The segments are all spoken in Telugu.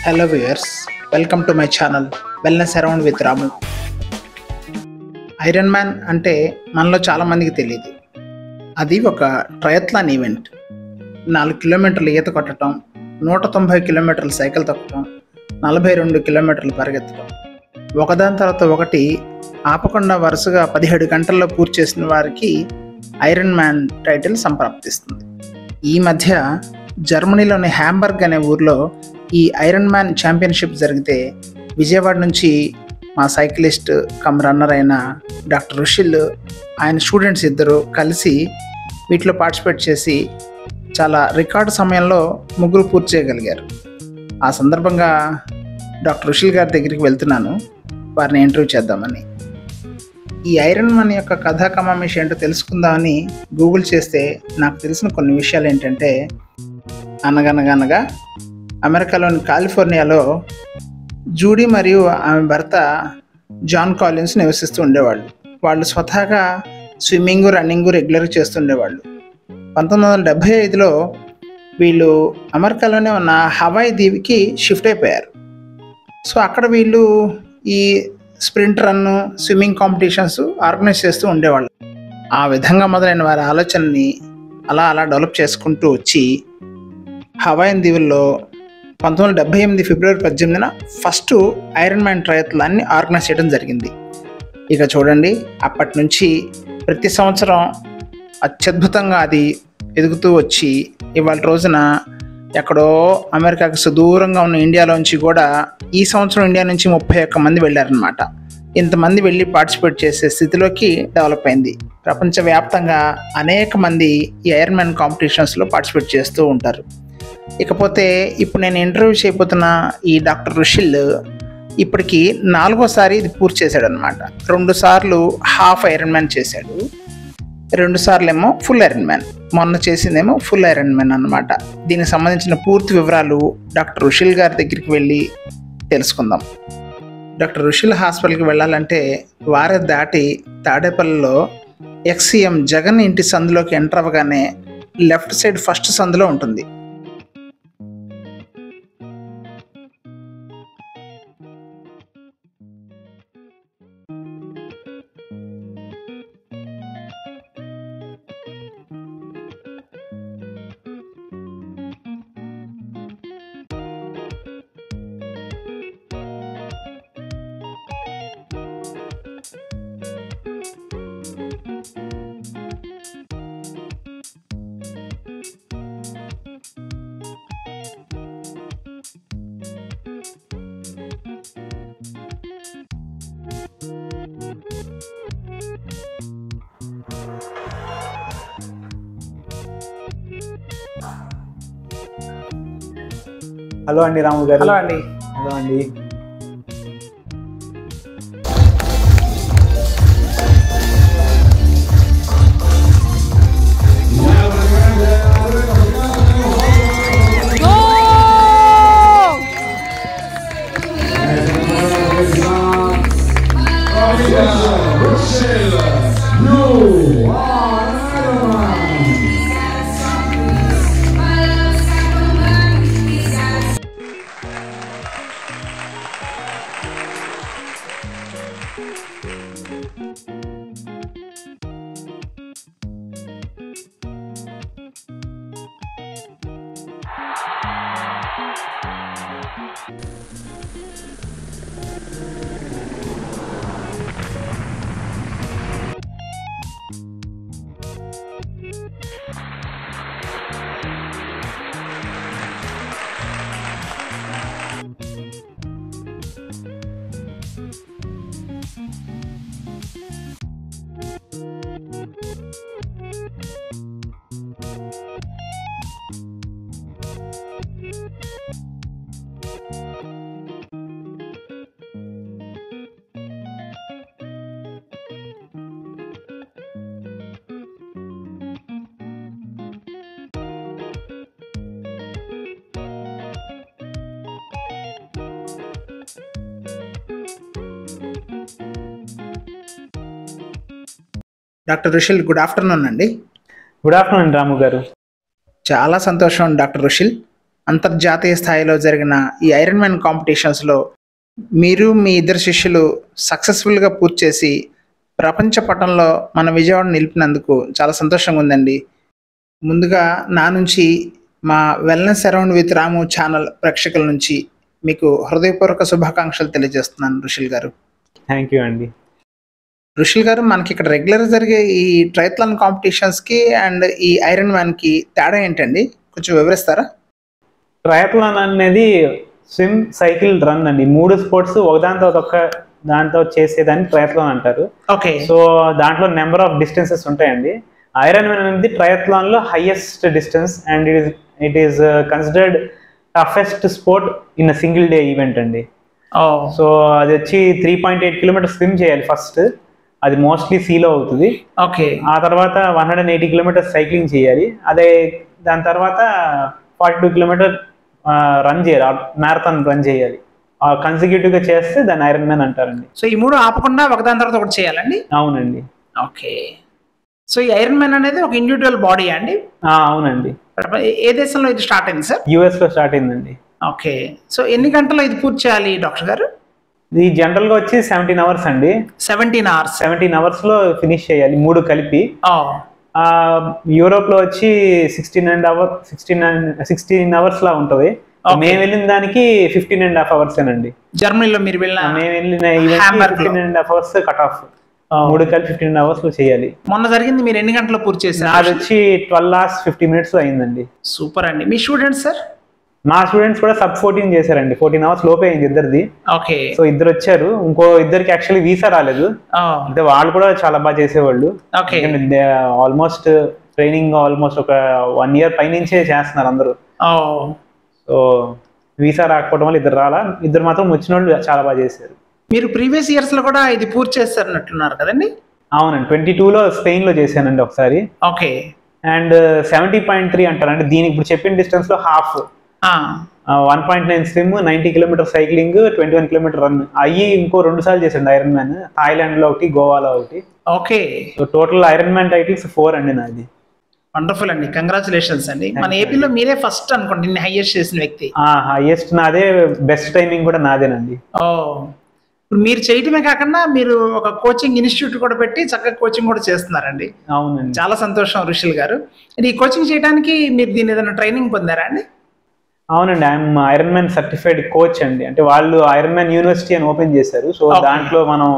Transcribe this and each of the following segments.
Hello viewers welcome to my channel wellness around with Ramu iron man అంటే మనలో చాలామందికి తెలియదు అది ఒక ట్రయత్లాన్ ఈవెంట్ నాలుగు కిలోమీటర్లు ఈత కొట్టడం నూట తొంభై కిలోమీటర్ల సైకిల్ తొక్కడం నలభై రెండు కిలోమీటర్లు పరిగెత్తడం ఒకదాని తర్వాత ఒకటి ఆపకుండా వరుసగా పదిహేడు గంటల్లో పూర్తి చేసిన వారికి ఐరన్ మ్యాన్ టైటిల్ సంప్రాప్తిస్తుంది ఈ మధ్య జర్మనీలోని హ్యాంబర్గ్ అనే ఊర్లో ఈ ఐరన్ మ్యాన్ ఛాంపియన్షిప్ జరిగితే విజయవాడ నుంచి మా సైక్లిస్ట్ కమ్ రన్నర్ అయిన డాక్టర్ రుషిల్ ఆయన స్టూడెంట్స్ ఇద్దరు కలిసి వీటిలో పార్టిసిపేట్ చేసి చాలా రికార్డు సమయంలో ముగ్గురు పూర్తి చేయగలిగారు ఆ సందర్భంగా డాక్టర్ రుషిల్ గారి దగ్గరికి వెళ్తున్నాను వారిని ఇంటర్వ్యూ చేద్దామని ఈ ఐరన్ మ్యాన్ యొక్క కథా కమామిషి ఏంటో తెలుసుకుందామని గూగుల్ చేస్తే నాకు తెలిసిన కొన్ని విషయాలు ఏంటంటే అనగనగనగా అమెరికాలోని కాలిఫోర్నియాలో జూడీ మరియు ఆమె భర్త జాన్ కాలిన్స్ నివసిస్తూ ఉండేవాళ్ళు వాళ్ళు స్వతహాగా స్విమ్మింగ్ రన్నింగ్ రెగ్యులర్గా చేస్తుండేవాళ్ళు పంతొమ్మిది వందల డెబ్భై ఐదులో వీళ్ళు అమెరికాలోనే ఉన్న హవాయి దీవికి షిఫ్ట్ అయిపోయారు సో అక్కడ వీళ్ళు ఈ sprint run swimming competitions organize చేస్తూ ఉండేవాళ్ళు ఆ విధంగా మొదలైన వారి ఆలోచనని అలా అలా డెవలప్ చేసుకుంటూ వచ్చి హవాయిన్ దీవుల్లో పంతొమ్మిది వందల డెబ్బై ఎనిమిది ఫిబ్రవరి పద్దెనిమిదిన ఫస్ట్ ఐరన్ మ్యాన్ ట్రయత్లాన్ని ఆర్గనైజ్ చేయడం జరిగింది ఇక చూడండి అప్పటి నుంచి ప్రతి సంవత్సరం అత్యద్భుతంగా అది ఎదుగుతూ వచ్చి ఇవాళ రోజున ఎక్కడో అమెరికాకు సుదూరంగా ఉన్న ఇండియాలోంచి కూడా ఈ సంవత్సరం ఇండియా నుంచి ముప్పై ఒక్క మంది వెళ్ళారనమాట ఇంతమంది వెళ్ళి పార్టిసిపేట్ చేసే స్థితిలోకి డెవలప్ అయింది ప్రపంచవ్యాప్తంగా అనేక మంది ఈ ఐరన్ మ్యాన్ కాంపిటీషన్స్లో పార్టిసిపేట్ చేస్తూ ఉంటారు ఇకపోతే ఇప్పుడు నేను ఇంటర్వ్యూ చేయబోతున్న ఈ డాక్టర్ రుషిల్ ఇప్పటికి నాలుగోసారి ఇది పూర్తి చేశాడు అనమాట రెండు సార్లు హాఫ్ ఐరన్ మ్యాన్ చేశాడు రెండు సార్లు ఏమో ఫుల్ ఐరన్ మ్యాన్ మొన్న చేసిందేమో ఫుల్ ఐరన్ మ్యాన్ అనమాట దీనికి సంబంధించిన పూర్తి వివరాలు డాక్టర్ రుషిల్ గారి దగ్గరికి వెళ్ళి తెలుసుకుందాం డాక్టర్ రుషిల్ హాస్పిటల్కి వెళ్ళాలంటే వారే దాటి తాడేపల్లిలో ఎక్స్సీఎం జగన్ ఇంటి సందులోకి ఎంటర్ అవ్వగానే లెఫ్ట్ సైడ్ ఫస్ట్ సందులో ఉంటుంది హలో అండి రాము గారు హలో అండి హలో అండి డాక్టర్ రుషిల్ గుడ్ ఆఫ్టర్నూన్ అండి గుడ్ ఆఫ్టర్నూన్ రాము గారు చాలా సంతోషం డాక్టర్ రుషిల్ అంతర్జాతీయ స్థాయిలో జరిగిన ఈ ఐరన్ మ్యాన్ కాంపిటీషన్స్లో మీరు మీ ఇద్దరు శిష్యులు సక్సెస్ఫుల్గా పూర్తి చేసి ప్రపంచ పటంలో మన విజయవాడ నిలిపినందుకు చాలా సంతోషంగా ఉందండి ముందుగా నా నుంచి మా wellness around with Ramu channel ప్రేక్షకుల నుంచి మీకు హృదయపూర్వక శుభాకాంక్షలు తెలియజేస్తున్నాను రుషిల్ గారు థ్యాంక్ యూ అండి రుషిల్ గారు మనకి ఇక్కడ రెగ్యులర్ జరిగే ఈ ట్రైత్లాన్ కాంపిటీషన్స్కి అండ్ ఈ ఐరన్ మ్యాన్కి తేడా ఏంటండి కొంచెం వివరిస్తారా ట్రయాథ్లాన్ అనేది స్విమ్ సైకిల్ రన్ అండి మూడు స్పోర్ట్స్ ఒకదానితో ఒక దాంతో చేసేదాన్ని ట్రయాథ్లాన్ అంటారు ఓకే సో దాంట్లో నెంబర్ ఆఫ్ డిస్టెన్సెస్ ఉంటాయండి ఐరన్ మ్యాన్ అనేది ట్రయాథ్లాన్ లో highest distance and it it is considered toughest sport in a single day event అండి ఓ సో అది వచ్చి three point eight kilometer swim చేయాలి ఫస్ట్ అది మోస్ట్లీ సీలో అవుతుంది ఓకే ఆ తర్వాత one hundred eighty kilometers cycling చేయాలి అదే దాని తర్వాత ఫార్టీ టూ కిలోమీటర్ రన్ చేయాలి మ్యారథాన్ రన్ చేయాలి కన్సిక్యూటివ్ గా చేస్తే దాన్ని ఐరన్ మ్యాన్ అంటారండి సో ఈ మూడు ఆపకుండా ఒకదాని తర్వాత ఒకటి చేయాలండి అవునండి ఓకే సో ఈ ఐరన్ మ్యాన్ అనేది ఒక ఇండివిజువల్ బాడీ అండి ఆ, అవునండి ప్రప- ఏ- ఏ దేశంలో ఇది స్టార్ట్ అయింది సార్ యుఎస్ లో స్టార్ట్ అయిందండి ఓకే సో ఎన్ని గంటల్లో ఇది పూర్తి చేయాలి డాక్టర్ గారు ఇది జనరల్ గా వచ్చి సెవెంటీన్ అవర్స్ అండి సెవెంటీన్ అవర్స్ సెవెంటీన్ అవర్స్ లో ఫినిష్ చేయాలి మూడు కలిపి ఓ ఆ, యూరోప్ లో వచ్చి sixteen and hour sixteen sixteen hours లా ఉంటది Okay. మేము వెళ్ళిన దానికి ఫిఫ్టీన్ అండ్ హాఫ్ అవర్స్ అండి జర్మనీలో మీరు వెళ్ళిన మేము వెళ్ళిన ఈవెంట్ Hamburg లో. Fifteen and half hours cut off ఓ. మూడు కలిపి ఫిఫ్టీన్ అవర్స్ లో చేయాలి మొన్న జరిగింది మీరు ఎన్ని గంటల్లో పూర్తి అది చేశారు వచ్చి ట్వెల్వ్ అవర్స్ ఫిఫ్టీ మినిట్స్ లో అయిందండి సూపర్ అండి మీ స్టూడెంట్స్ సార్ మా స్టూడెంట్స్ కూడా సబ్ ఫోర్టీన్ చేశారండి ఫోర్టీన్ అవర్స్ లోపే అయింది ఇద్దరిది ఓకే సో ఇద్దరు వచ్చారు ఇంకో ఇద్దరికి యాక్చువల్లీ వీసా రాలేదు ఓ అంటే వాళ్ళు కూడా చాలా బాగా చేసేవాళ్ళు ఓకే ఆల్మోస్ట్ ట్రైనింగ్ ఆల్మోస్ట్ ఒక వన్ ఇయర్ పైనుంచే చేస్తున్నారు అందరూ ఓ సో వీసా రాకపోవడం వల్ల ఇద్దరు రాలా ఇద్దరు మాత్రం వచ్చిన వాళ్ళు చాలా బాగా చేశారు మీరు ప్రీవియస్ ఇయర్స్ లో కూడా ఇది పూర్తి చేస్తారన్నట్టున్నారు కదండి అవునండి ట్వంటీ టూలో స్పెయిన్లో చేశానండి ఒకసారి okay and seventy point three అంటారు అంటే దీనికి ఇప్పుడు చెప్పిన డిస్టెన్స్ లో హాఫ్ ఆ, one point nine swim ninety kilometer cycling twenty one kilometer run అయ్యి ఇంకో రెండు సార్లు చేశాడు ఐరన్ మ్యాన్ థాయిలాండ్ లో ఒకటి గోవాలో ఒకటి okay so total iron man titles four అండి నాది వండర్ఫుల్ అండి కంగ్రాచులేషన్స్ అండి మన ఏపీలో మీరే ఫస్ట్ అనుకోండి ఇన్ని హైయెస్ట్ చేసిన వ్యక్తి హైయెస్ట్ నాదే బెస్ట్ టైమింగ్ కూడా నాదేనండి ఓ ఇప్పుడు మీరు చేయటమే కాకుండా మీరు ఒక కోచింగ్ ఇన్స్టిట్యూట్ కూడా పెట్టి చక్కగా కోచింగ్ కూడా చేస్తున్నారండి అవునండి చాలా సంతోషం రుషిల్ గారు అండ్ ఈ కోచింగ్ చేయడానికి మీరు దీని ఏదైనా ట్రైనింగ్ పొందారా అండి అవునండి IM iron man certified coach అండి అంటే వాళ్ళు ఐరన్ మ్యాన్ యూనివర్సిటీ అని ఓపెన్ చేశారు సో Okay. దాంట్లో మనం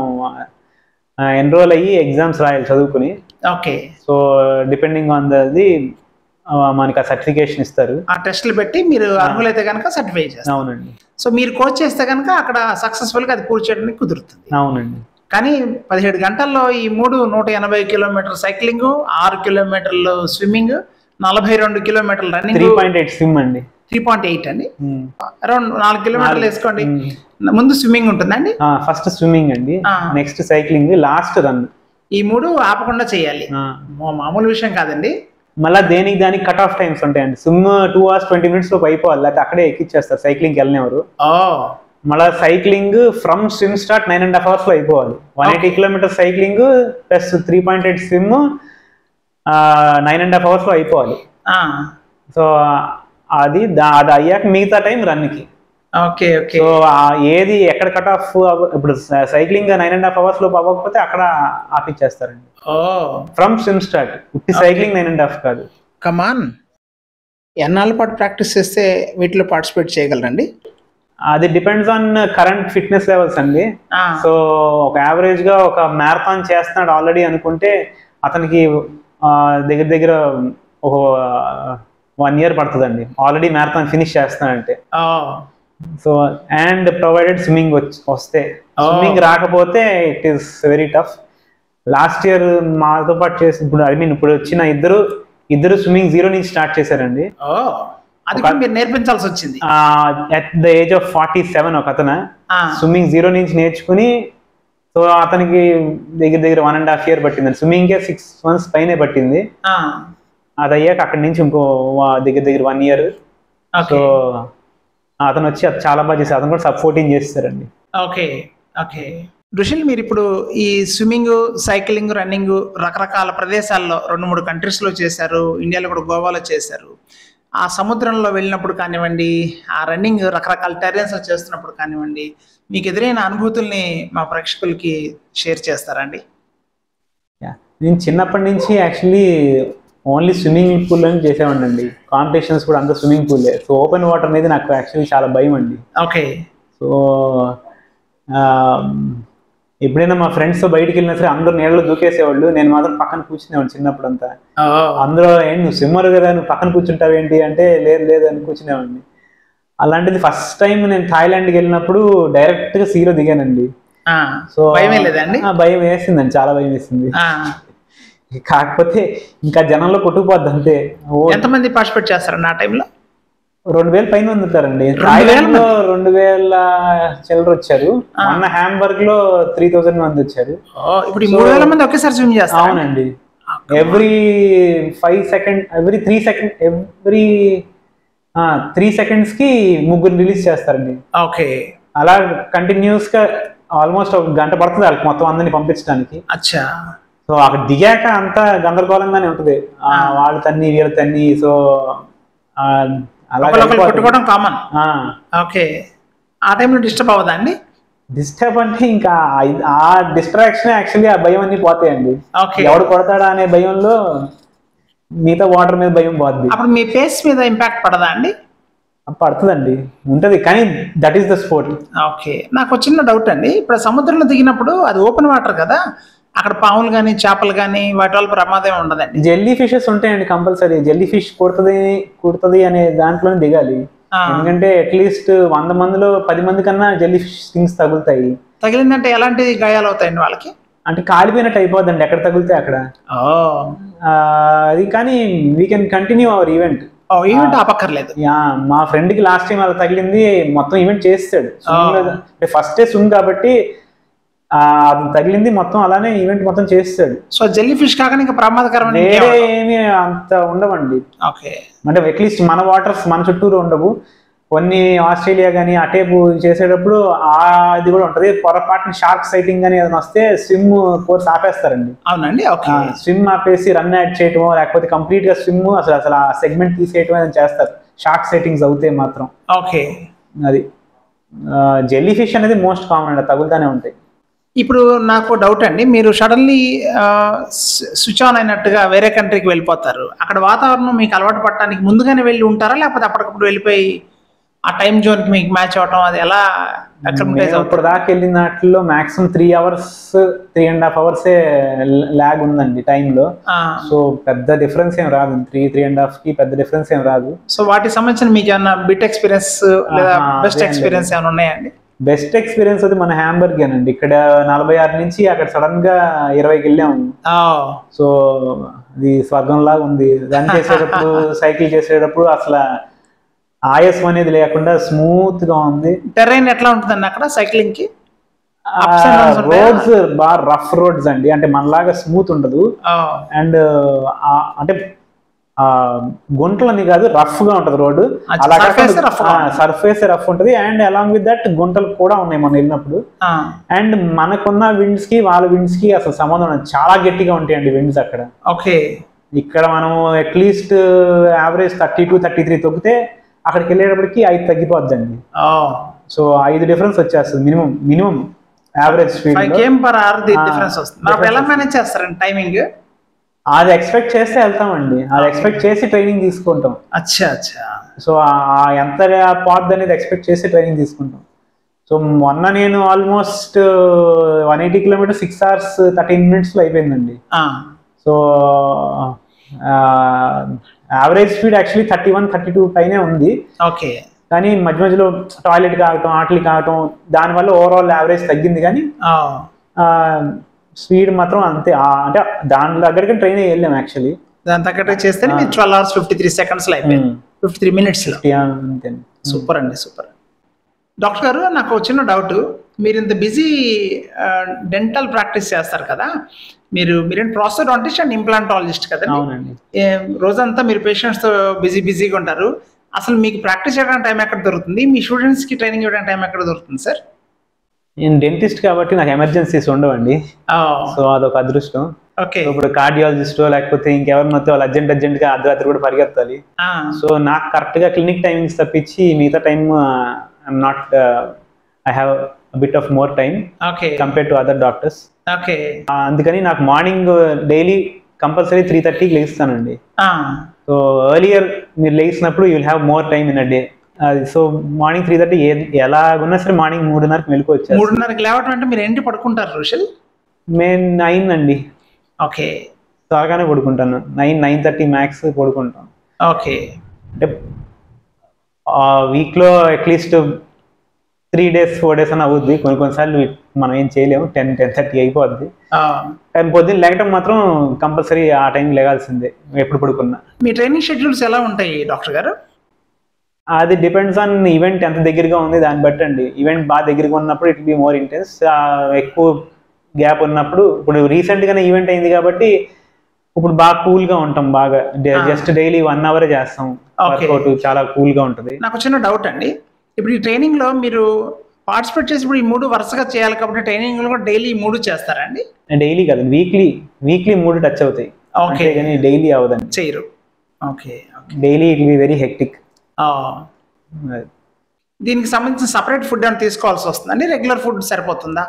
ఎన్రోల్ అయ్యి ఎగ్జామ్స్ రాయాలి చదువుకుని okay so depending on that మనకి ఆ సర్టిఫికేషన్ ఇస్తారు ఆ టెస్టులు పెట్టి మీరు అర్హులైతే కనుక సర్టిఫై చేస్తారు అవునండి సో మీరు కోచ్ చేస్తే కనుక అక్కడ సక్సెస్ఫుల్గా అది పూర్తి చేయడానికి కుదురుతుంది అవునండి కానీ పదిహేడు గంటల్లో ఈ మూడు నూట ఎనభై కిలోమీటర్ సైక్లింగ్ ఆరు కిలోమీటర్లు స్విమ్మింగ్ నలభై రెండు కిలోమీటర్ల three running point eight swim అండి త్రీ పాయింట్ ఎయిట్ అండి మ్మ్. అరౌండ్ నాలుగు కిలోమీటర్లు నాలుగు. వేసుకోండి మ్మ్. ముందు స్విమ్మింగ్ ఉంటుందండి ఫస్ట్ స్విమ్మింగ్ అండి ఆ. నెక్స్ట్ సైక్లింగ్ లాస్ట్ రన్ ఈ మూడు ఆపకుండా చేయాలి మా- మామూలు విషయం కాదండి మళ్ళీ దేనికి దానికి కట్ ఆఫ్ టైమ్స్ ఉంటాయండి swim two hours twenty minutes లోపు అయిపోవాలి లేకపోతే అక్కడే ఎక్కిచ్చేస్తారు సైక్లింగ్కి వెళ్ళినవారు ఓ మళ్ళీ cycling from swim start nine and half hours లో అయిపోవాలి one eighty kilometer cycling plus three point eight swim nine and half hours లో అయిపోవాలి ఆ, సో అది దా- అది అయ్యాక మిగతా టైం రన్కి ఓకే ఓకే సో ఏది ఎక్కడ కట్ ఆఫ్ ఇప్పుడు cycling nine and half hours లోపు అవ్వకపోతే అక్కడ ఆపిచ్చేస్తారండి ఓ ఫ్రమ్ స్విమ్ స్టార్ట్ ఉట్టి సైక్లింగ్ నైన్ అండ్ హాఫ్ కాదు కమాన్ ఎన్నాళ్ళ పాటు ప్రాక్టీస్ చేస్తే వీటిలో పార్టిసిపేట్ చేయగలరండి అది depends on current fitness levels అండి ఆ, సో ఒక యావరేజ్ గా ఒక మ్యారథాన్ చేస్తున్నాడు ఆల్రెడీ అనుకుంటే అతనికి ఆ, దగ్గర దగ్గర ఒక వన్ ఇయర్ పడుతుందండి ఆల్రెడీ మ్యారథాన్ ఫినిష్ చేస్తున్నాడంటే ఓ సో అండ్ ప్రొవైడెడ్ స్విమ్మింగ్ వస్తే Oh. స్విమ్మింగ్ రాకపోతే it is very tough last year మాతో పాటు చేసి ఇప్పుడు ఐ మీన్ ఇప్పుడు వచ్చిన ఇద్దరు ఇద్దరు స్విమ్మింగ్ జీరో నుంచి స్టార్ట్ చేశారండి ఓ అది కూడా మీరు నేర్పించాల్సి వచ్చింది at the age of forty seven ఒక అతను ఆ, స్విమ్మింగ్ జీరో నుంచి నేర్చుకుని సో అతనికి దగ్గర దగ్గర వన్ అండ్ హాఫ్ ఇయర్ పట్టింది స్విమ్మింగ్ సిక్స్ మంత్స్ పైనే పట్టింది ఆ, అది అయ్యాక అక్కడి నుంచి ఇంకో వా- దగ్గర దగ్గర వన్ ఇయర్ ఓకే సో అతను వచ్చి అది చాలా బాగా చేశారు అతను కూడా సబ్ ఫోర్టీన్ చేస్తారండి ఓకే ఓకే రుషిల్ మీరు ఇప్పుడు ఈ స్విమ్మింగ్ సైక్లింగ్ రన్నింగ్ రకరకాల ప్రదేశాల్లో రెండు మూడు కంట్రీస్లో చేశారు ఇండియాలో కూడా గోవాలో చేశారు ఆ సముద్రంలో వెళ్ళినప్పుడు కానివ్వండి ఆ రన్నింగ్ రకరకాల టెరెన్స్ చేస్తున్నప్పుడు కానివ్వండి మీకు ఎదురైన అనుభూతుల్ని మా ప్రేక్షకులకి షేర్ చేస్తారండి Yeah. నేను చిన్నప్పటి నుంచి యాక్చువల్లీ ఓన్లీ స్విమ్మింగ్ పూల్ అని చేసేవాడిని అండి కాంపిటీషన్స్ కూడా అంతా స్విమ్మింగ్ పూలే సో ఓపెన్ వాటర్ అనేది నాకు యాక్చువల్లీ చాలా భయం అండి ఓకే సో ఎప్పుడైనా మా ఫ్రెండ్స్తో బయటికి వెళ్ళినా సరే అందరూ నీళ్ళలో దూకేసేవాళ్ళు నేను మాత్రం పక్కన కూర్చునేవాడిని చిన్నప్పుడు అంతా అందరూ ఏంటి నువ్వు స్విమ్మర్ కదా నువ్వు పక్కన కూర్చుంటావు ఏంటి అంటే లేదు లేదు అని కూర్చునేవాడిని అలాంటిది ఫస్ట్ టైం నేను థాయిలాండ్కి వెళ్ళినప్పుడు డైరెక్ట్గా సీలో దిగానండి సో భయం లేదండి ఆ, భయం వేసిందండి చాలా భయం వేసింది ఆ, కాకపోతే ఇంకా జనంలో కొట్టుకుపోద్ది అంతే ఓ ఎంతమంది పార్టిసిపేట్ చేస్తారండి ఆ టైంలో రెండు వేల పైన మంది ఉంటారండి వేల థాయిలాండ్ లో రెండు వేల చిల్లర వచ్చారు మొన్న హ్యాంబర్గ్ లో త్రీ థౌసండ్ మంది వచ్చారు ఇప్పుడు ఈ మూడు వేల మంది ఒకేసారి స్విమ్ చేస్తారు అవునండి every five second every three second every three seconds కి ముగ్గురు రిలీజ్ చేస్తారండి ఓకే అలా కంటిన్యూస్ గా ఆల్మోస్ట్ ఒక గంట పడుతుంది వాళ్ళకి మొత్తం అందరిని పంపించడానికి అచ్చా సో అక్కడ దిగాక అంతా గందరగోళంగానే ఉంటుంది ఆ, వాళ్ళు తన్ని వీళ్ళ తన్ని సో ఆ, అలా ఒకరికొకరు కొట్టుకోవడం కామన్ ఆ, ఓకే ఆ టైంలో డిస్టర్బ్ అవ్వదా అండి డిస్టర్బ్ అంటే ఇంకా ఆ- ఆ డిస్ట్రాక్షన్ యాక్చువల్లీ ఆ భయం అన్ని పోతాయండి ఓకే ఎవడు కొడతాడా అనే భయంలో మిగతా వాటర్ మీద భయం పోద్ది అప్పుడు మీ ఫేస్ మీద ఇంపాక్ట్ పడదా అండి పడుతుందండి ఉంటది కానీ that is the sport okay నాకు ఒక చిన్న డౌట్ అండి ఇప్పుడు సముద్రంలో దిగినప్పుడు అది ఓపెన్ వాటర్ కదా అక్కడ పాములు కానీ చేపలు కానీ వాటి వల్ల ప్రమాదం ఉండదండి జెల్లీ ఫిషెస్ ఉంటాయండి కంపల్సరీ జెల్లీ ఫిష్ కుడుతుంది కుడుతుంది అనే దాంట్లోనే దిగాలి ఆ. ఎందుకంటే అట్లీస్ట్ వంద మందిలో పది మంది కన్నా జెల్లీ ఫిష్ స్టింగ్స్ తగులుతాయి తగిలిందంటే ఎలాంటి గాయాలు అవుతాయండి వాళ్ళకి అంటే కాలిపోయినట్టు అయిపోద్దండి ఎక్కడ తగిలితే అక్కడ ఓ ఆ, అది కానీ we can continue our event ఓ ఈవెంట్ ఆపక్కర్లేదు యా మా ఫ్రెండ్ కి లాస్ట్ టైం అలా తగిలింది మొత్తం ఈవెంట్ చేస్తాడు అంటే ఫస్ట్ డే స్విమ్ కాబట్టి ఆ, అది తగిలింది మొత్తం అలానే ఈవెంట్ మొత్తం చేస్తాడు సో జెల్లీ ఫిష్ కాకుండా ఇంకా ప్రమాదకరమైన వేరే ఇంకేం ఏమి అంత ఉండవండి ఓకే అంటే అట్లీస్ట్ మన వాటర్స్ మన చుట్టూరు ఉండవు కొన్ని ఆస్ట్రేలియా కానీ అటేపు చేసేటప్పుడు ఆ ఇది కూడా ఉంటది పొరపాటున షార్క్ సైటింగ్ అని ఏదైనా వస్తే స్విమ్ కోర్స్ ఆపేస్తారండి అవునండి ఓకే స్విమ్ ఆపేసి రన్ యాడ్ చేయటమో లేకపోతే కంప్లీట్ గా స్విమ్ అసలు అసలు ఆ సెగ్మెంట్ తీసేయటం ఏదైనా చేస్తారు షార్క్ సెట్టింగ్స్ అవుతాయి మాత్రం ఓకే అది జెల్లీ ఫిష్ అనేది మోస్ట్ కామన్ అండి తగులుతానే ఉంటాయి ఇప్పుడు నాకు డౌట్ అండి మీరు సడన్లీ స్విచ్ ఆన్ అయినట్టుగా వేరే కంట్రీకి వెళ్ళిపోతారు అక్కడ వాతావరణం మీకు అలవాటు పడటానికి ముందుగానే వెళ్ళి ఉంటారా లేకపోతే అప్పటికప్పుడు వెళ్ళిపోయి ఆ టైం జోన్కి మీకు మ్యాచ్ అవటం అది ఎలా అక్రమటైజ్ మేము అవుతుంది ఇప్పుడు దాకా వెళ్ళిన దాంట్లో maximum three hours three and half అవర్సే ల్యాగ్ ఉందండి టైంలో సో పెద్ద డిఫరెన్స్ ఏం రాదు త్రీ త్రీ అండ్ హాఫ్ కి పెద్ద డిఫరెన్స్ ఏం రాదు సో వాటికి సంబంధించిన మీకు ఏమన్నా బిట్ ఎక్స్పీరియన్స్ లేదా ఆహా, బెస్ట్ అదే అండి. ఎక్స్పీరియన్స్ ఏమైనా ఉన్నాయండి బెస్ట్ ఎక్స్పీరియన్స్ అది మన హ్యాంబర్గ్ అండి ఇక్కడ నలభై ఆరు నుంచి అక్కడ సడన్ గా ఇరవైకి వెళ్ళాము సో అది స్వర్గం లాగా ఉంది రన్ చేసేటప్పుడు సైకిల్ చేసేటప్పుడు అసలు ఆయాసం అనేది లేకుండా స్మూత్ గా ఉంది టెరైన్ ఎట్లా ఉంటుందండి అక్కడ సైక్లింగ్ కి Ups and downs ఉంటాయా? రోడ్స్ బాగా రఫ్ రోడ్స్ అండి అంటే మనలాగా స్మూత్ ఉండదు అండ్ అంటే ఆ, గుంటలని కాదు రఫ్ గా ఉంటది రోడ్డు అచ్చా, అలా surface rough గా ఉంటుంది. సర్ఫేస్ రఫ్ ఉంటది అండ్ అలాంగ్ విత్ దట్ గుంటలు కూడా ఉన్నాయి మనం వెళ్ళినప్పుడు అండ్ మనకున్న విండ్స్ కి వాళ్ళ విండ్స్ కి అసలు సంబంధం ఉండదు చాలా గట్టిగా ఉంటాయండి విండ్స్ అక్కడ ఓకే ఇక్కడ మనం at least average thirty two thirty three తొక్కితే అక్కడికి వెళ్ళేటప్పటికి ఐదు తగ్గిపోద్దండి సో ఐదు డిఫరెన్స్ వచ్చేస్తుంది minimum minimum average speed five KM per hour ఆ, డిఫరెన్స్ వస్తుంది మరి అప్పుడు ఎలా మేనేజ్ చేస్తారండి టైమింగ్ అది ఎక్స్పెక్ట్ చేస్తే వెళ్తామండి అది ఎక్స్పెక్ట్ చేసి ట్రైనింగ్ తీసుకుంటాం అచ్చా అచ్చా సో ఆ ఎంత పాత్ అనేది ఎక్స్పెక్ట్ చేసి ట్రైనింగ్ తీసుకుంటాం సో మొన్న నేను almost one eighty kilometer six hours thirteen మినిట్స్లో అయిపోయిందండి ఆ, so average speed actually thirty one thirty two పైనే ఉంది ఓకే కానీ మధ్య మధ్యలో టాయిలెట్ కావటం ఆటలు కావటం దానివల్ల ఓవరాల్ యావరేజ్ తగ్గింది కానీ ఆ, స్పీడ్ మాత్రం అంతే ఆ, అంటే దాని దగ్గరికి ట్రైన్ అయ్యి వెళ్ళాం యాక్చువల్లీ దాని తగ్గట్టు చేస్తే మీరు twelve hours fifty three seconds లో అయిపోయింది ఫిఫ్టీ త్రీ మినిట్స్ లో అంతే సూపర్ అండి సూపర్ డాక్టర్ గారు నాకు ఒక చిన్న డౌట్ మీరు ఇంత బిజీ డెంటల్ ప్రాక్టీస్ చేస్తారు కదా మీరు మీరేంటి ప్రాసోడాంటిస్ట్ అండ్ ఇంప్లాంటాలజిస్ట్ కదా అవునండి రోజంతా మీరు patients తో బిజీ బిజీగా ఉంటారు అసలు మీకు ప్రాక్టీస్ చేయడానికి టైం ఎక్కడ దొరుకుతుంది మీ స్టూడెంట్స్ కి ట్రైనింగ్ ఇవ్వడానికి టైం ఎక్కడ దొరుకుతుంది సార్ నేను డెంటిస్ట్ కాబట్టి నాకు ఎమర్జెన్సీస్ ఉండవండి సో అదొక అదృష్టం ఓకే ఇప్పుడు కార్డియాలజిస్ట్ లేకపోతే ఇంకెవరిని వస్తే వాళ్ళు అర్జెంట్ అర్జెంట్ గా అర్ధరాత్రి కూడా పరిగెత్తాలి ఆ, సో నాకు కరెక్ట్ గా క్లినిక్ టైమింగ్స్ తప్పించి మిగతా time I'm not I have bit of more time okay compare to other doctors okay అందుకని నాకు మార్నింగ్ డైలీ కంపల్సరీ త్రీ థర్టీకి లేస్తానండి ఆ, సో ఎర్లియర్ మీరు లేచినప్పుడు you will have more time in a day అది సో మార్నింగ్ త్రీ థర్టీ ఎలాగున్నా సరే మార్నింగ్ మూడున్నరకు మెలకు వచ్చారు మూడున్నరకి లేవటం అంటే మీరు ఏంటి పడుకుంటారు రుషల్ నేను నైన్ అండి ఓకే త్వరగానే పడుకుంటాను నైన్ నైన్ థర్టీ మ్యాక్స్ పడుకుంటాను ఓకే అంటే వీక్లో at least three days four days అని అవుద్ది కొన్ని కొన్నిసార్లు మనం ఏం చేయలేము టెన్ టెన్ థర్టీ అయిపోద్ది ఆ, కానీ పొద్దున్న లేకటం మాత్రం కంపల్సరీ ఆ టైం లేగాల్సిందే ఎప్పుడు పడుకున్నా మీ ట్రైనింగ్ షెడ్యూల్స్ ఎలా ఉంటాయి డాక్టర్ గారు అది డిపెండ్స్ ఆన్ ఈవెంట్ ఎంత దగ్గరగా ఉంది దాన్ని బట్టి అండి ఈవెంట్ బాగా దగ్గరగా ఉన్నప్పుడు ఇట్ బి మోర్ ఇంటెన్స్ ఎక్కువ గ్యాప్ ఉన్నప్పుడు ఇప్పుడు రీసెంట్ గానే ఈవెంట్ అయింది కాబట్టి ఇప్పుడు బాగా కూల్ గా ఉంటాం బాగా Ah. Just daily one hour చేస్తాం Okay. వర్కౌట్ చాలా కూల్ గా ఉంటది నాకు చిన్న డౌట్ అండి ఇప్పుడు ఈ ట్రైనింగ్ లో మీరు పార్టిసిపేట్ చేసినప్పుడు ఈ మూడు వరుసగా చేయాలి కాబట్టి ట్రైనింగ్ లో కూడా డైలీ ఈ మూడు చేస్తారండి డైలీ కాదు వీక్లీ వీక్లీ మూడు టచ్ అవుతాయి ఓకే కానీ డైలీ అవదండి చేయరు okay okay daily it be very hectic ఆ, దీనికి సంబంధించిన సపరేట్ ఫుడ్ అని తీసుకోవాల్సి వస్తుందండి రెగ్యులర్ ఫుడ్ సరిపోతుందా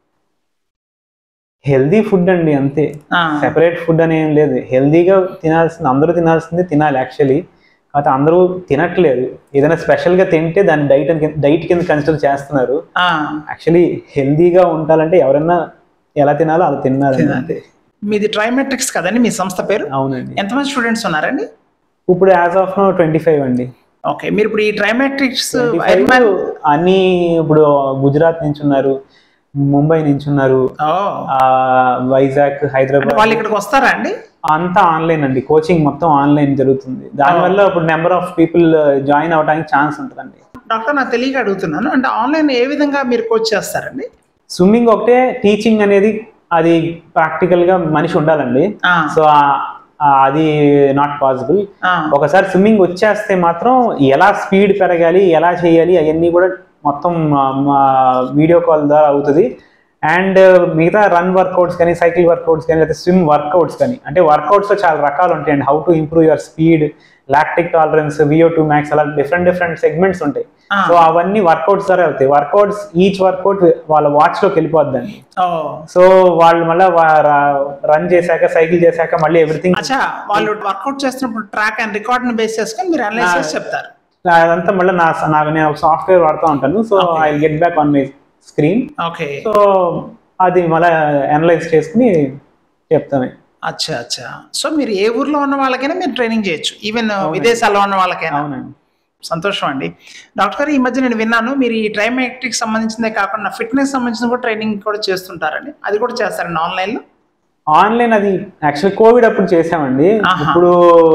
హెల్దీ ఫుడ్ అండి అంతే ఆ, సెపరేట్ ఫుడ్ అని ఏం లేదు హెల్దీగా తినాల్సింది అందరూ తినాల్సింది తినాలి యాక్చువల్లీ కాకపోతే అందరూ తినట్లేదు ఏదైనా స్పెషల్గా తింటే దాన్ని డైట్ డైట్ కింద కన్సిడర్ చేస్తున్నారు ఆ, యాక్చువల్లీ హెల్దీగా ఉండాలంటే ఎవరైనా ఎలా తినాలో అలా తినాలి తినాలి. మీది ట్రైమెట్రిక్స్ కదండి మీ సంస్థ పేరు అవునండి ఎంతమంది స్టూడెంట్స్ ఉన్నారండి ఇప్పుడు as of now twenty five అండి ఓకే మీరు ఇప్పుడు ఈ ట్రైమెట్రిక్స్ 25 అన్ని ఇప్పుడు గుజరాత్ నుంచి ఉన్నారు ముంబై నుంచి ఉన్నారు ఆ, వైజాగ్ హైదరాబాద్ వాళ్ళు ఇక్కడికి వస్తారా అండి అంతా ఆన్లైన్ అండి కోచింగ్ మొత్తం ఆన్లైన్ జరుగుతుంది దానివల్ల ఇప్పుడు నెంబర్ ఆఫ్ పీపుల్ జాయిన్ అవడానికి ఛాన్స్ ఉంటుందండి డాక్టర్ నాకు తెలియక అడుగుతున్నాను అంటే ఆన్లైన్ ఏ విధంగా మీరు కోచ్ చేస్తారండి స్విమ్మింగ్ ఒకటే టీచింగ్ అనేది అది ప్రాక్టికల్ గా మనిషి ఉండాలండి ఆ, సో అది నాట్ పాసిబుల్ ఆ, ఒకసారి స్విమ్మింగ్ వచ్చేస్తే మాత్రం ఎలా స్పీడ్ పెరగాలి ఎలా చేయాలి అవన్నీ కూడా మొత్తం వీడియో కాల్ ద్వారా అవుతుంది అండ్ మిగతా రన్ వర్కౌట్స్ కానీ సైకిల్ వర్కౌట్స్ కానీ లేకపోతే స్విమ్ వర్కౌట్స్ కానీ అంటే వర్కౌట్స్ లో చాలా రకాలు ఉంటాయండి how to improve your speed lactic tolerance VO two max అలా డిఫరెంట్ డిఫరెంట్ సెగ్మెంట్స్ ఉంటాయి ఆ. సో అవన్నీ వర్కౌట్స్ ద్వారా అవుతాయి వర్కౌట్స్ ఈచ్ వర్కౌట్ వాళ్ళ వాచ్ లోకి వెళ్ళిపోద్దండి ఓ సో వాళ్ళు మళ్ళీ రన్ చేశాక సైకిల్ చేశాక మళ్ళీ ఎవ్రీథింగ్ అచ్చా వాళ్ళు వర్కౌట్ చేస్తున్నప్పుడు ట్రాక్ అండ్ రికార్డ్ ని బేస్ చేసుకొని మీరు అనలైజ్ చేసి చెప్తారు అదంతా మళ్ళీ నా నాకు నేను ఒక సాఫ్ట్వేర్ వాడుతూ ఉంటాను so Okay. I get back on my screen okay so అది మళ్ళీ అనలైజ్ చేసుకుని చెప్తాను అచ్చా అచ్చా సో మీరు ఏ ఊర్లో ఉన్న వాళ్ళకైనా మీరు ట్రైనింగ్ చేయొచ్చు ఈవెన్ విదేశాల్లో ఉన్న వాళ్ళకైనా అవునండి సంతోషం అండి డాక్టర్ గారు ఈ మధ్య నేను విన్నాను మీరు ఈ ట్రైమెట్రిక్ సంబంధించిందే కాకుండా ఫిట్నెస్ సంబంధించిన కూడా ట్రైనింగ్ కూడా చేస్తుంటారండి అది కూడా చేస్తారండి ఆన్లైన్లో ఆన్లైన్ అది యాక్చువల్ కోవిడ్ అప్పుడు చేసామండి ఆహా. ఇప్పుడు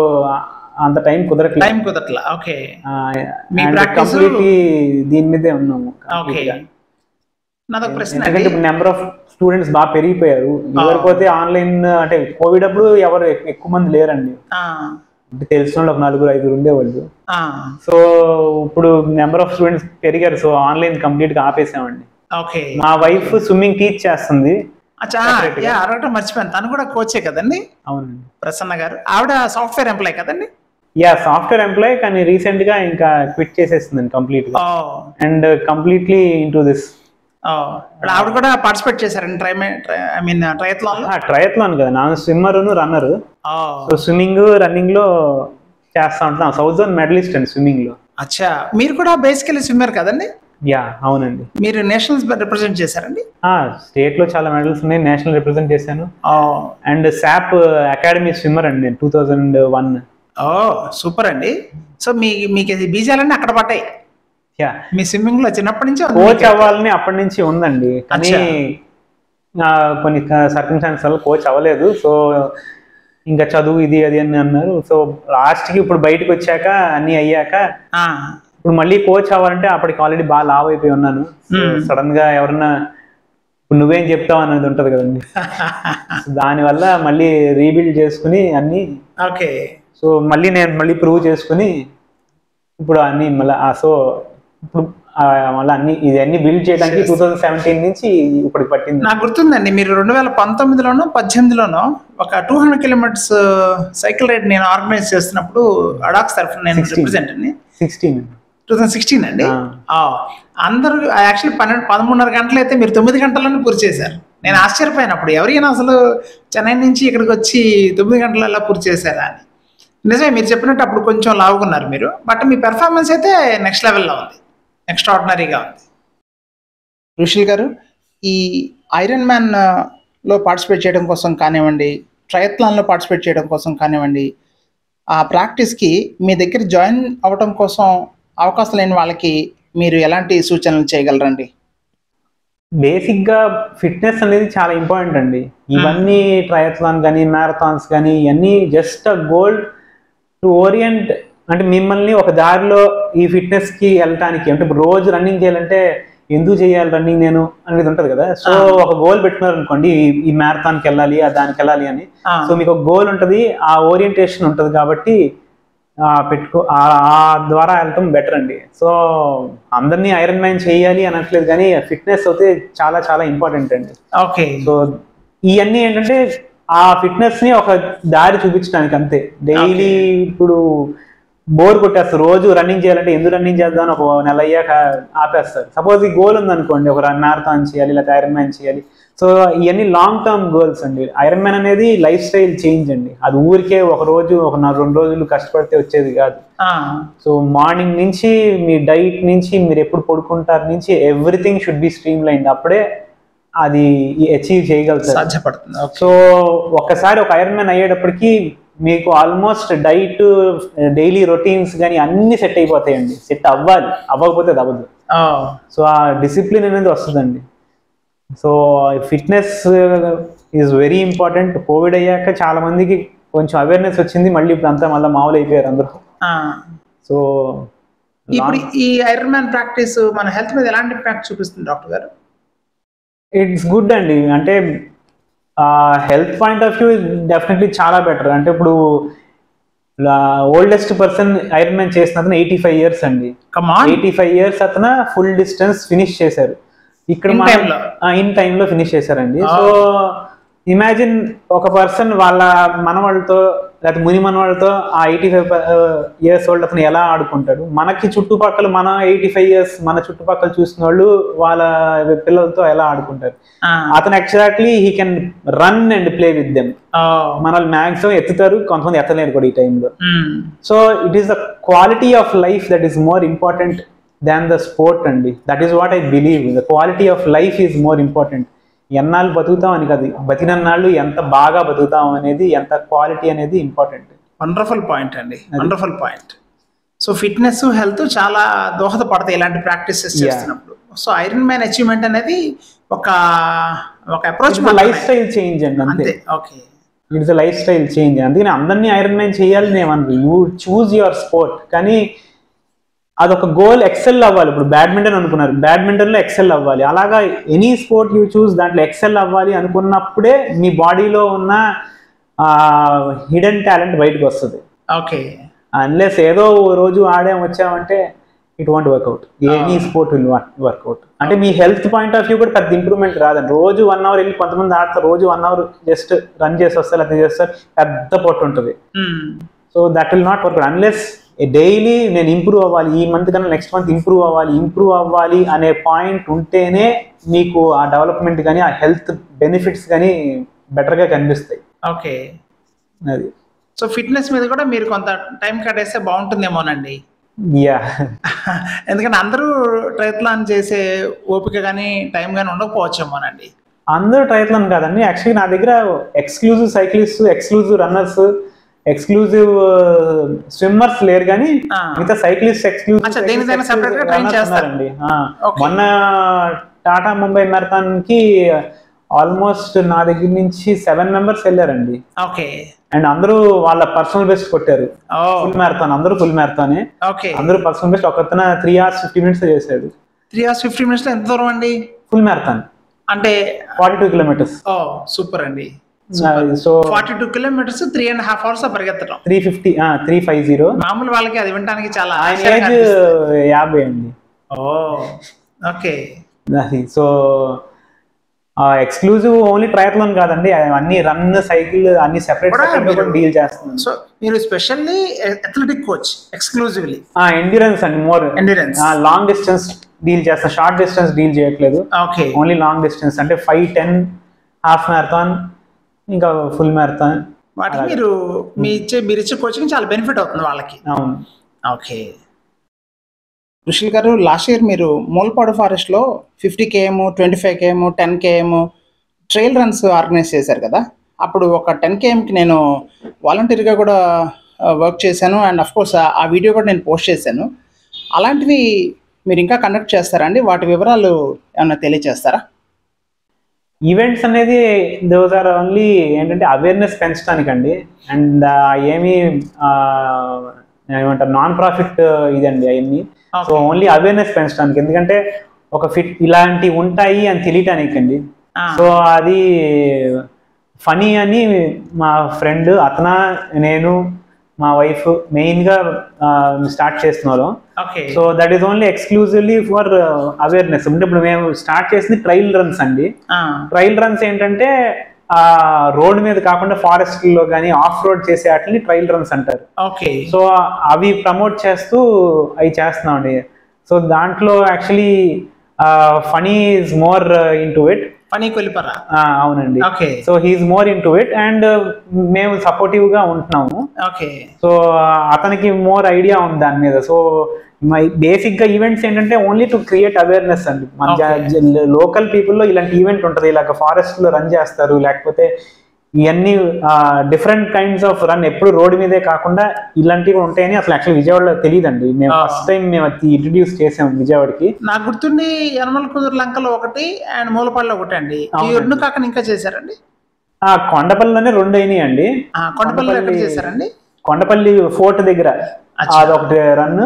అంత టైం కుదరట్లేదు టైం కుదరట్లా ఓకే మీ practice- కంప్లీట్లీ దీని మీదే ఉన్నాము ఓకే complete గా. నాదొక ప్రశ్న ఎందుకంటే అండి ఇప్పుడు నెంబర్ ఆఫ్ స్టూడెంట్స్ బాగా పెరిగిపోయారు ఎవరిపోతే ఆన్లైన్ అంటే కోవిడ్ అప్పుడు ఎవరు ఎక్- ఎక్కువ మంది లేరండి ఆ, అంటే తెలిసిన వాళ్ళు ఒక నలుగురు ఐదుగురు ఉండేవాళ్ళు ఆ, సో ఇప్పుడు నెంబర్ ఆఫ్ స్టూడెంట్స్ పెరిగారు సో ఆన్లైన్ కంప్లీట్ గా ఆపేసామండి ఓకే మా వైఫ్ స్విమ్మింగ్ టీచ్ చేస్తుంది అచ్చా యా అడగటం మర్చిపోయాను తను కూడా కోచే కదండి అవునండి ప్రసన్న గారు ఆవిడ సాఫ్ట్వేర్ ఎంప్లాయ్ కదండి యా సాఫ్ట్వేర్ ఎంప్లాయ్ కానీ రీసెంట్ గా ఇంకా క్విట్ చేసేస్తుందండి కంప్లీట్ గా ఓ అండ్ కంప్లీట్లీ ఇంటూ దిస్ ఓ ఇప్పుడు ఆవిడ కూడా పార్టిసిపేట్ చేశారండి ట్రై ఐ మీన్ ట్రయత్లాన్ లో ట్రయత్లాన్ కదా నా స్విమ్మర్ రన్నర్ ఓ సో స్విమ్మింగ్ రన్నింగ్ లో చేస్తా ఉంటాం సౌత్ జోన్ మెడలిస్ట్ అండి స్విమ్మింగ్ లో అచ్చా మీరు కూడా బేసికలీ స్విమ్మర్ కదండి యా అవునండి మీరు నేషనల్స్ రిప్రజెంట్ చేశారండి స్టేట్ లో చాలా మెడల్స్ ఉన్నాయి నేషనల్ రిప్రజెంట్ చేశాను ఓ అండ్ శాప్ అకాడమీ స్విమ్మర్ అండి నేను టూ థౌజండ్ వన్ ఓ సూపర్ అండి సో మీ మీకు ఈ బీజాలన్నీ అక్కడ పడ్డాయి యా మీ స్విమ్మింగ్ లో చిన్నప్పటి నుంచి ఉంది కోచ్ మీకు. అవ్వాలని అప్పటి నుంచి ఉందండి కానీ అచ్చా. ఆ, కొన్ని సర్కమ్స్టాన్స్ వల్ల కోచ్ అవ్వలేదు సో ఇంకా చదువు ఇది అది అని అన్నారు సో లాస్ట్ కి ఇప్పుడు బయటకు వచ్చాక అన్ని అయ్యాక ఆ, ఇప్పుడు మళ్ళీ కోచ్ అవ్వాలంటే అప్పటికి ఆల్రెడీ బాగా లావ్ అయిపోయి ఉన్నాను Hmm. సడన్ గా ఎవరన్నా ఇప్పుడు నువ్వేం చెప్తావు అనేది ఉంటది కదండి సో దానివల్ల మళ్ళీ రీబిల్డ్ చేసుకుని అన్ని ఓకే సో మళ్ళీ నేను మళ్ళీ ప్రూవ్ చేసుకుని ఇప్పుడు అన్ని మళ్ళీ సో ఇప్పుడు ఆ, మళ్ళీ అన్ని ఇది అన్ని బిల్డ్ చేయడానికి టూ థౌజండ్ సెవెంటీన్ నుంచి ఇప్పటికి పట్టింది నాకు గుర్తుందండి మీరు రెండు వేల పంతొమ్మిదిలోనో పద్దెనిమిదిలోనో ఒక two hundred kilometres cycle ride నేను ఆర్గనైజ్ చేస్తున్నప్పుడు అడాక్స్ తరఫున నేను 16. రిప్రజెంట్ అండి సిక్స్టీన్ టూ థౌసండ్ సిక్స్టీన్ అండి ఆ. ఆ, అందరూ యాక్చువల్లీ పన్నెండు పదమూడున్నర గంటలు అయితే మీరు తొమ్మిది గంటలను పూర్తి చేశారు నేను ఆశ్చర్యపోయినప్పుడు ఎవరైనా అసలు చెన్నై నుంచి ఇక్కడికి వచ్చి తొమ్మిది గంటలలో పూర్తి చేశారా అని నిజమే మీరు చెప్పినట్టు అప్పుడు కొంచెం లావుకున్నారు మీరు బట్ మీ పెర్ఫార్మెన్స్ అయితే నెక్స్ట్ లెవెల్లో ఉంది ఎక్స్ట్రాడినరీగా ఉంది ఋషుల్ గారు ఈ ఐరన్ మ్యాన్ ఆ, లో పార్టిసిపేట్ చేయడం కోసం కానివ్వండి ట్రయత్లాన్లో పార్టిసిపేట్ చేయడం కోసం కానివ్వండి ఆ ప్రాక్టీస్కి మీ దగ్గర జాయిన్ అవ్వడం కోసం అవకాశం లేని వాళ్ళకి మీరు ఎలాంటి సూచనలు చేయగలరండి బేసిక్ గా ఫిట్నెస్ అనేది చాలా ఇంపార్టెంట్ అండి ఇవన్నీ ట్రయథ్లాన్ కానీ మ్యారథాన్స్ కానీ ఇవన్నీ just uh goal to orient అంటే మిమ్మల్ని ఒక దారిలో ఈ ఫిట్నెస్ కి వెళ్ళటానికి అంటే ఇప్పుడు రోజు రన్నింగ్ చేయాలంటే ఎందుకు చేయాలి రన్నింగ్ నేను అనేది ఉంటది కదా సో ఒక గోల్ పెట్టుకున్నారు అనుకోండి ఈ- ఈ మ్యారథాన్కి వెళ్ళాలి ఆ దానికి వెళ్ళాలి అని ఆ, సో మీకు ఒక గోల్ ఉంటుంది ఆ ఓరియంటేషన్ ఉంటుంది కాబట్టి ఆ, పెట్టుకో ఆ ఆ ద్వారా వెళ్ళటం బెటర్ అండి సో అందరినీ ఐరన్ మ్యాన్ చేయాలి అనట్లేదు కానీ ఫిట్నెస్ అయితే చాలా చాలా ఇంపార్టెంట్ అండి ఓకే సో ఇవన్నీ ఏంటంటే ఆ ఫిట్నెస్ ని ఒక దారి చూపించడానికి అంతే డైలీ ఇప్పుడు బోర్ కొట్టేస్తారు రోజు రన్నింగ్ చేయాలంటే ఎందుకు రన్నింగ్ చేద్దాం అని ఒక నెల అయ్యాక ఆపేస్తారు సపోజ్ ఈ గోల్ ఉందనుకోండి ఒక మ్యారథాన్ చేయాలి లేదా ఐరన్ మ్యాన్ చేయాలి సో ఇవన్నీ లాంగ్ టర్మ్ గోల్స్ అండి ఐరన్ మ్యాన్ అనేది లైఫ్ స్టైల్ చేంజ్ అండి అది ఊరికే ఒక రోజు ఒక నాలుగు రెండు రోజులు కష్టపడితే వచ్చేది కాదు ఆ, సో మార్నింగ్ నుంచి మీ డైట్ నుంచి మీరు ఎప్పుడు పడుకుంటారు నుంచి everything should be streamline అప్పుడే అది అచీవ్ చేయగలుగుతారు సాధ్యపడుతుంది ఓకే సో ఒక్కసారి ఒక ఐరన్ మ్యాన్ అయ్యేటప్పటికి మీకు ఆల్మోస్ట్ డైట్ డైలీ రొటీన్స్ కానీ అన్ని సెట్ అయిపోతాయండి సెట్ అవ్వాలి అవ్వకపోతే అది అవ్వదు ఓ, సో ఆ డిసిప్లిన్ అనేది వస్తుందండి so fitness is very important Covid అయ్యాక చాలా మందికి కొంచెం అవేర్నెస్ వచ్చింది మళ్ళీ ఇప్పుడు అంతా మళ్ళీ మామూలు అయిపోయారు అందరూ ఆ. సో ఇప్పుడు ఈ ఐరన్ మ్యాన్ ప్రాక్టీస్ మన హెల్త్ మీద ఎలాంటి ఇంపాక్ట్ చూపిస్తుంది డాక్టర్ గారు ఇట్స్ గుడ్ అండి అంటే health point of view definitely చాలా బెటర్ అంటే ఇప్పుడు ఓల్డెస్ట్ పర్సన్ ఐరన్ మ్యాన్ చేసిన అతను ఎయిటీ ఫైవ్ ఇయర్స్ అండి కమాన్ ఎయిటీ ఫైవ్ ఇయర్స్ అతను ఫుల్ డిస్టెన్స్ ఫినిష్ చేశారు ఇక్కడ In time లో? ఇన్ టైమ్ లో ఫినిష్ చేశారండి సో ఇమాజిన్ ఒక పర్సన్ వాళ్ళ మనవాళ్ళతో లేకపోతే ముని మనవాళ్ళతో ఆ ఎయిటీ ఫైవ్ ఇయర్స్ ఓల్డ్ అతను ఎలా ఆడుకుంటాడు మనకి చుట్టుపక్కల మన ఎయిటీ ఫైవ్ ఇయర్స్ మన చుట్టుపక్కల చూసిన వాళ్ళు వాళ్ళ పిల్లలతో ఎలా ఆడుకుంటారు అతను exactly he can run and play with them మనల్ని మ్యాక్సిమం ఎత్తుతారు కొంతమంది ఎత్తలేరు కూడా ఈ టైంలో so it is the quality of life that is more important than the sport అండి that is what I believe the quality of life is more important ఎన్నాళ్ళు బతుకుతాం అని కాదు బతినన్నాళ్ళు ఎంత బాగా బతుకుతాం అనేది ఎంత క్వాలిటీ అనేది ఇంపార్టెంట్ వండర్ఫుల్ పాయింట్ అండి wonderful point so fitness health చాలా దోహదపడతాయి ఇలాంటి ప్రాక్టీసెస్ చేస్తున్నప్పుడు సో ఐరన్ మ్యాన్ అచీవ్మెంట్ అనేది ఒక ఒక అప్రోచ్ లైఫ్ స్టైల్ చేంజ్ అండి అంతే అంతే okay it's lifestyle change అందుకని అందరినీ ఐరన్ మ్యాన్ చేయాలి నేను అనరు యూ చూజ్ యువర్ స్పోర్ట్ కానీ అదొక గోల్ ఎక్సెల్ అవ్వాలి ఇప్పుడు బ్యాడ్మింటన్ అనుకున్నారు బ్యాడ్మింటన్ లో ఎక్సెల్ అవ్వాలి అలాగా ఎనీ స్పోర్ట్ యూ చూస్ దాంట్లో ఎక్సెల్ అవ్వాలి అనుకున్నప్పుడే మీ బాడీలో ఉన్న హిడెన్ టాలెంట్ బయటకు వస్తుంది ఓకే అన్లెస్ ఏదో ఓ రోజు ఆడాం వచ్చామంటే it want work out any sport will work out అంటే మీ హెల్త్ పాయింట్ ఆఫ్ వ్యూ కూడా పెద్ద ఇంప్రూవ్మెంట్ రాదండి రోజు వన్ అవర్ వెళ్ళి కొంతమంది ఆడతారు రోజు వన్ అవర్ జస్ట్ రన్ చేసి వస్తారు అట్లా చేస్తారు పెద్ద పొట్టు ఉంటుంది so that will not work unless daily నేను ఇంప్రూవ్ అవ్వాలి ఈ మంత్ కన్నా నెక్స్ట్ మంత్ ఇంప్రూవ్ అవ్వాలి ఇంప్రూవ్ అవ్వాలి అనే పాయింట్ ఉంటేనే మీకు ఆ డెవలప్మెంట్ కానీ ఆ హెల్త్ బెనిఫిట్స్ కానీ బెటర్గా కనిపిస్తాయి ఓకే అది సో ఫిట్నెస్ మీద కూడా మీరు కొంత టైం కట్టేస్తే బాగుంటుందేమోనండి యా ఎందుకంటే అందరూ ట్రైత్లాన్ చేసే ఓపిక కానీ టైం కానీ ఉండకపోవచ్చేమోనండి అందరూ ట్రైత్లాన్ కాదండి యాక్చువల్లీ నా దగ్గర exclusive cyclist exclusive runners exclusive swimmers లేరు కానీ ఆ. మిగతా సైక్లిస్ట్ ఎక్స్క్లూజివ్ అచ్చా, దేనికైనా separate గా train చేస్తారు. అండి Okay. మొన్న టాటా ముంబై మ్యారథాన్ కి ఆల్మోస్ట్ నా దగ్గర నుంచి సెవెన్ మెంబర్స్ వెళ్ళారండి ఓకే అండ్ అందరూ వాళ్ళ పర్సనల్ బెస్ట్ కొట్టారు ఓ ఫుల్ మ్యారథాన్ అందరూ ఫుల్ మ్యారథాన్ ఓకే అందరూ పర్సనల్ బెస్ట్ ఒకతన త్రీ అవర్స్ ఫిఫ్టీ మినిట్స్ చేశాడు త్రీ అవర్స్ ఫిఫ్టీ మినిట్స్ ఎంత దూరం అండి ఫుల్ మ్యారథాన్ అంటే ఫార్టీ టూ కిలోమీటర్స్ ఓ సూపర్ అండి so forty two kilometres three and half hours పరిగెత్తడం three fifty three five zero మామూలు వాళ్ళకి అది వినడానికి చాలా ఆయన ఆశ్చర్యంగా ఏజ్ అనిపిస్తుంది. యాభై అండి ఓ ఓకే అది సో ఎక్స్క్లూజివ్ ఓన్లీ ట్రయత్లాన్ కాదండి అన్ని రన్ సైకిల్ అన్ని సెపరేట్ కూడా సెపరేట్ మీరు- డీల్ చేస్తున్నాను సో మీరు specially athletic coach exclusively endurance అండి more endurance long distance deal చేస్తాను షార్ట్ డిస్టెన్స్ డీల్ చేయట్లేదు ఓకే ఓన్లీ లాంగ్ డిస్టెన్స్ అంటే ఫైవ్ టెన్ హాఫ్ మ్యారథాన్ ఇంకా ఫుల్ మ్యారథాన్ వాటికి మీరు మీ ఇచ్చే మీరు ఇచ్చే కోచింగ్ చాలా బెనిఫిట్ అవుతుంది వాళ్ళకి అవును ఓకే ఋషుల్ గారు లాస్ట్ ఇయర్ మీరు మూలపాడు ఫారెస్ట్లో fifty KM twenty five KM ten KM trail runs organise చేశారు కదా అప్పుడు ఒక టెన్ కేఎంకి నేను వాలంటీర్గా కూడా వర్క్ చేశాను అండ్ అఫ్ కోర్స్ ఆ వీడియో కూడా నేను పోస్ట్ చేశాను అలాంటివి మీరు ఇంకా కండక్ట్ చేస్తారా అండి వాటి వివరాలు ఏమైనా తెలియజేస్తారా ఈవెంట్స్ అనేది దోస్ ఆర్ ఓన్లీ ఏంటంటే అవేర్నెస్ పెంచడానికండి అండ్ ఏమి ఏమంటారు నాన్ ప్రాఫిట్ ఇదండి అవన్నీ సో ఓన్లీ అవేర్నెస్ పెంచడానికి ఎందుకంటే ఒక ఫిట్ ఇలాంటివి ఉంటాయి అని తెలియటానికి అండి ఆ, సో అది ఫనీ అని మా ఫ్రెండ్ అతన నేను మా వైఫ్ మెయిన్గా స్టార్ట్ చేస్తున్నారు okay so that is only exclusively for awareness అంటే ఇప్పుడు మేము స్టార్ట్ చేసింది ట్రైల్ రన్స్ అండి ఆ, ట్రైల్ రన్స్ ఏంటంటే ఆ రోడ్ మీద కాకుండా ఫారెస్ట్ లో కానీ ఆఫ్ రోడ్ చేసే వాటిని ట్రైల్ రన్స్ అంటారు ఓకే సో అవి ప్రమోట్ చేస్తూ అవి చేస్తున్నామండి సో దాంట్లో actually Phani is more into it Phani Kolipara అవునండి okay so he is more into it and మేము సపోర్టివ్ గా ఉంటున్నాము ఓకే సో అతనికి మోర్ ఐడియా ఉంది దాని మీద సో మై బేసిక్ గా ఈవెంట్స్ ఏంటంటే ఓన్లీ టు క్రియేట్ అవేర్నెస్ అండి మన లోకల్ పీపుల్ లో ఇలాంటి ఈవెంట్ ఉంటుంది ఇలాగ ఫారెస్ట్ లో రన్ చేస్తారు లేకపోతే ఇవన్నీ డిఫరెంట్ కైండ్స్ ఆఫ్ రన్ ఎప్పుడు రోడ్ మీదే కాకుండా ఇలాంటివి ఉంటాయని అసలు యాక్చువల్ విజయవాడలో తెలియదండి మేము Ah. ఫస్ట్ టైం మేము అది ఇంట్రడ్యూస్ చేసాం విజయవాడకి నాకు గుర్తుండి యనమల కుదురు లంకలో ఒకటి అండ్ మూలపాడులో ఒకటి అండి ఈ అవునండి. రెండు కాక ఇంకా చేశారండి ఆ కొండపల్లిలోనే రెండు అయినాయి అండి ఆ, కొండపల్లిలో ఎక్కడ కొండపల్లి- చేశారండి కొండపల్లి ఫోర్ట్ దగ్గర అచ్చా. అదొకటి రన్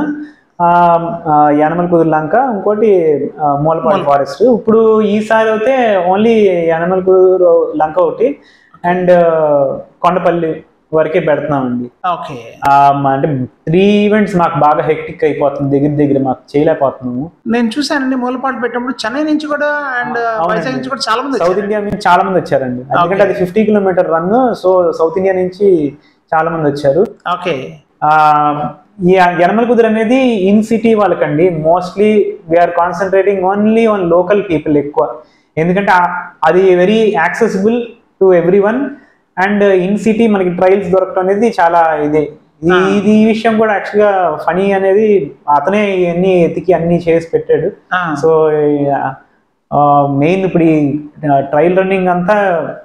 యానమల్ కుదురు లంక ఇంకోటి ఆ, మూలపాడు ఫారెస్ట్ ఇప్పుడు ఈసారి అయితే ఓన్లీ యానమల్ కుదురు లంక ఒకటి అండ్ కొండపల్లి వరకే పెడుతున్నామండి ఓకే ఆ, మ- అంటే త్రీ ఈవెంట్స్ మాకు బాగా హెక్టిక్ అయిపోతుంది దగ్గర దగ్గర మాకు చేయలేకపోతున్నాము నేను చూశానండి మూలపాటు పెట్టినప్పుడు చెన్నై నుంచి కూడా అండ్ అవునండి. వైజాగ్ నుంచి కూడా చాలా మంది సౌత్ వచ్చారు. ఇండియా నుంచి చాలా మంది వచ్చారండి ఎందుకంటే అది fifty kilometre run so South India నుంచి చాలా మంది వచ్చారు ఓకే ఆ, ఈ యనమల కుదురు అనేది ఇన్ సిటీ వాళ్ళకండి mostly we are concentrating only on local people ఎక్కువ ఎందుకంటే ఆ- అది very accessible to everyone and in city మనకి ట్రైల్స్ దొరకడం అనేది చాలా ఇది ఇది ఇది ఈ విషయం కూడా యాక్చువల్గా ఫనీ అనేది అతనే ఇవన్నీ ఎతికి అన్ని చేసి పెట్టాడు ఆ, సో మెయిన్ ఇప్పుడు ఈ ట్రయల్ రన్నింగ్ అంతా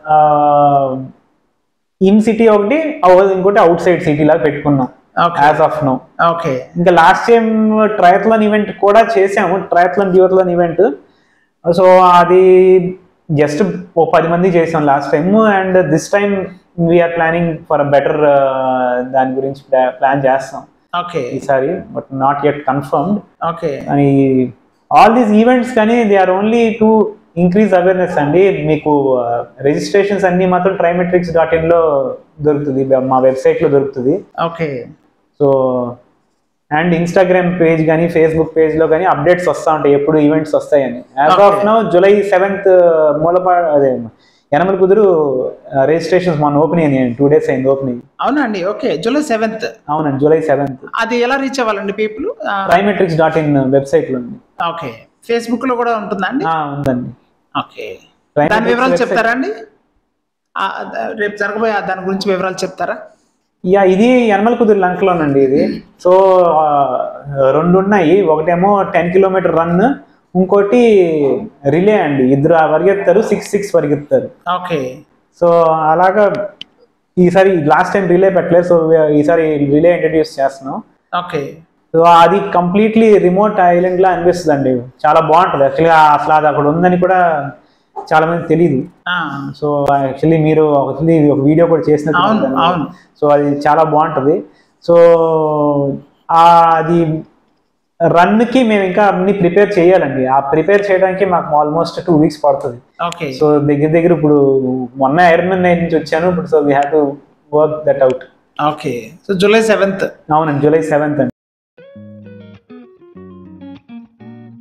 ఇన్ సిటీ ఒకటి అవ- ఇంకోటి అవుట్ సైడ్ సిటీ లాగా పెట్టుకున్నాం okay as of now okay ఇంకా లాస్ట్ టైం ట్రయత్లాన్ ఈవెంట్ కూడా చేసాము ట్రయత్లాన్ డ్యూత్లాన్ ఈవెంట్ సో అది జస్ట్ ఓ పది మంది చేసాం last time and this time we are planning for uh better దాని గురించి ప్లాన్ చేస్తాం ఓకే ఈసారి but not at confirmed okay అని ఆల్ దీస్ ఈవెంట్స్ కానీ they are only to increase awareness అండి మీకు రిజిస్ట్రేషన్స్ అన్ని మాత్రం ట్రైమెట్రిక్స్ డాట్ ఇన్లో దొరుకుతుంది మా వెబ్సైట్లో దొరుకుతుంది okay so and Instagram page కానీ ఫేస్బుక్ పేజ్లో కానీ అప్డేట్స్ వస్తూ ఉంటాయి ఎప్పుడు ఈవెంట్స్ వస్తాయని as of Okay. No July seventh Mulapadu అదే యనమల కుదురు రిజిస్ట్రేషన్స్ మన ఓపెన్ అయ్యాయి టూ డేస్ అయింది ఓపెనింగ్ అవునా అండి ఓకే జూలై సెవెంత్ అవునండి జూలై సెవెంత్ అది ఎలా రీచ్ అవ్వాలండి పీపుల్ ట్రైమెట్రిక్స్ డాట్ ఇన్ వెబ్సైట్లో ఉంది ఓకే ఫేస్బుక్ లో కూడా ఉంటుందా అండి ఆ, ఉందండి ఓకే Trimetrics దాని వివరాలు website- చెప్తారా అండి ఆ, ద- రేపు జరగబోయే ఆ దాని గురించి వివరాలు చెప్తారా యా ఇది యనమల కుదురు లంకలోనండి ఇది సో ఆ, రెండు ఉన్నాయి ఒకటేమో టెన్ కిలోమీటర్ రన్ ఇంకోటి రిలే అండి ఇద్దరు పరిగెత్తారు సిక్స్ సిక్స్ పరిగెత్తారు ఓకే సో అలాగా ఈసారి లాస్ట్ టైం రిలే పెట్టలేదు సో ఈసారి రిలే ఇంట్రడ్యూస్ చేస్తున్నాం ఓకే సో అది కంప్లీట్లీ రిమోట్ ఐలాండ్ లా అనిపిస్తుంది అండి చాలా బాగుంటుంది యాక్చువల్గా అసలు అది అక్కడ ఉందని కూడా చాలా మంది తెలియదు ఆ, సో యాక్చువల్లీ మీరు actually ఒక వీడియో కూడా చేసినట్టు అవును, దాన్ని. అవును. సో అది చాలా బాగుంటుంది సో ఆ అది రన్కి మేము ఇంకా అన్ని ప్రిపేర్ చేయాలండి ఆ ప్రిపేర్ చేయడానికి మాకు ఆల్మోస్ట్ టూ వీక్స్ పడుతుంది ఓకే సో దగ్గర దగ్గర ఇప్పుడు మొన్న ఐరన్ నైన్ నుంచి వచ్చాను ఇప్పుడు so we have to work that out okay so July seventh అవునండి జూలై సెవెంత్ అండి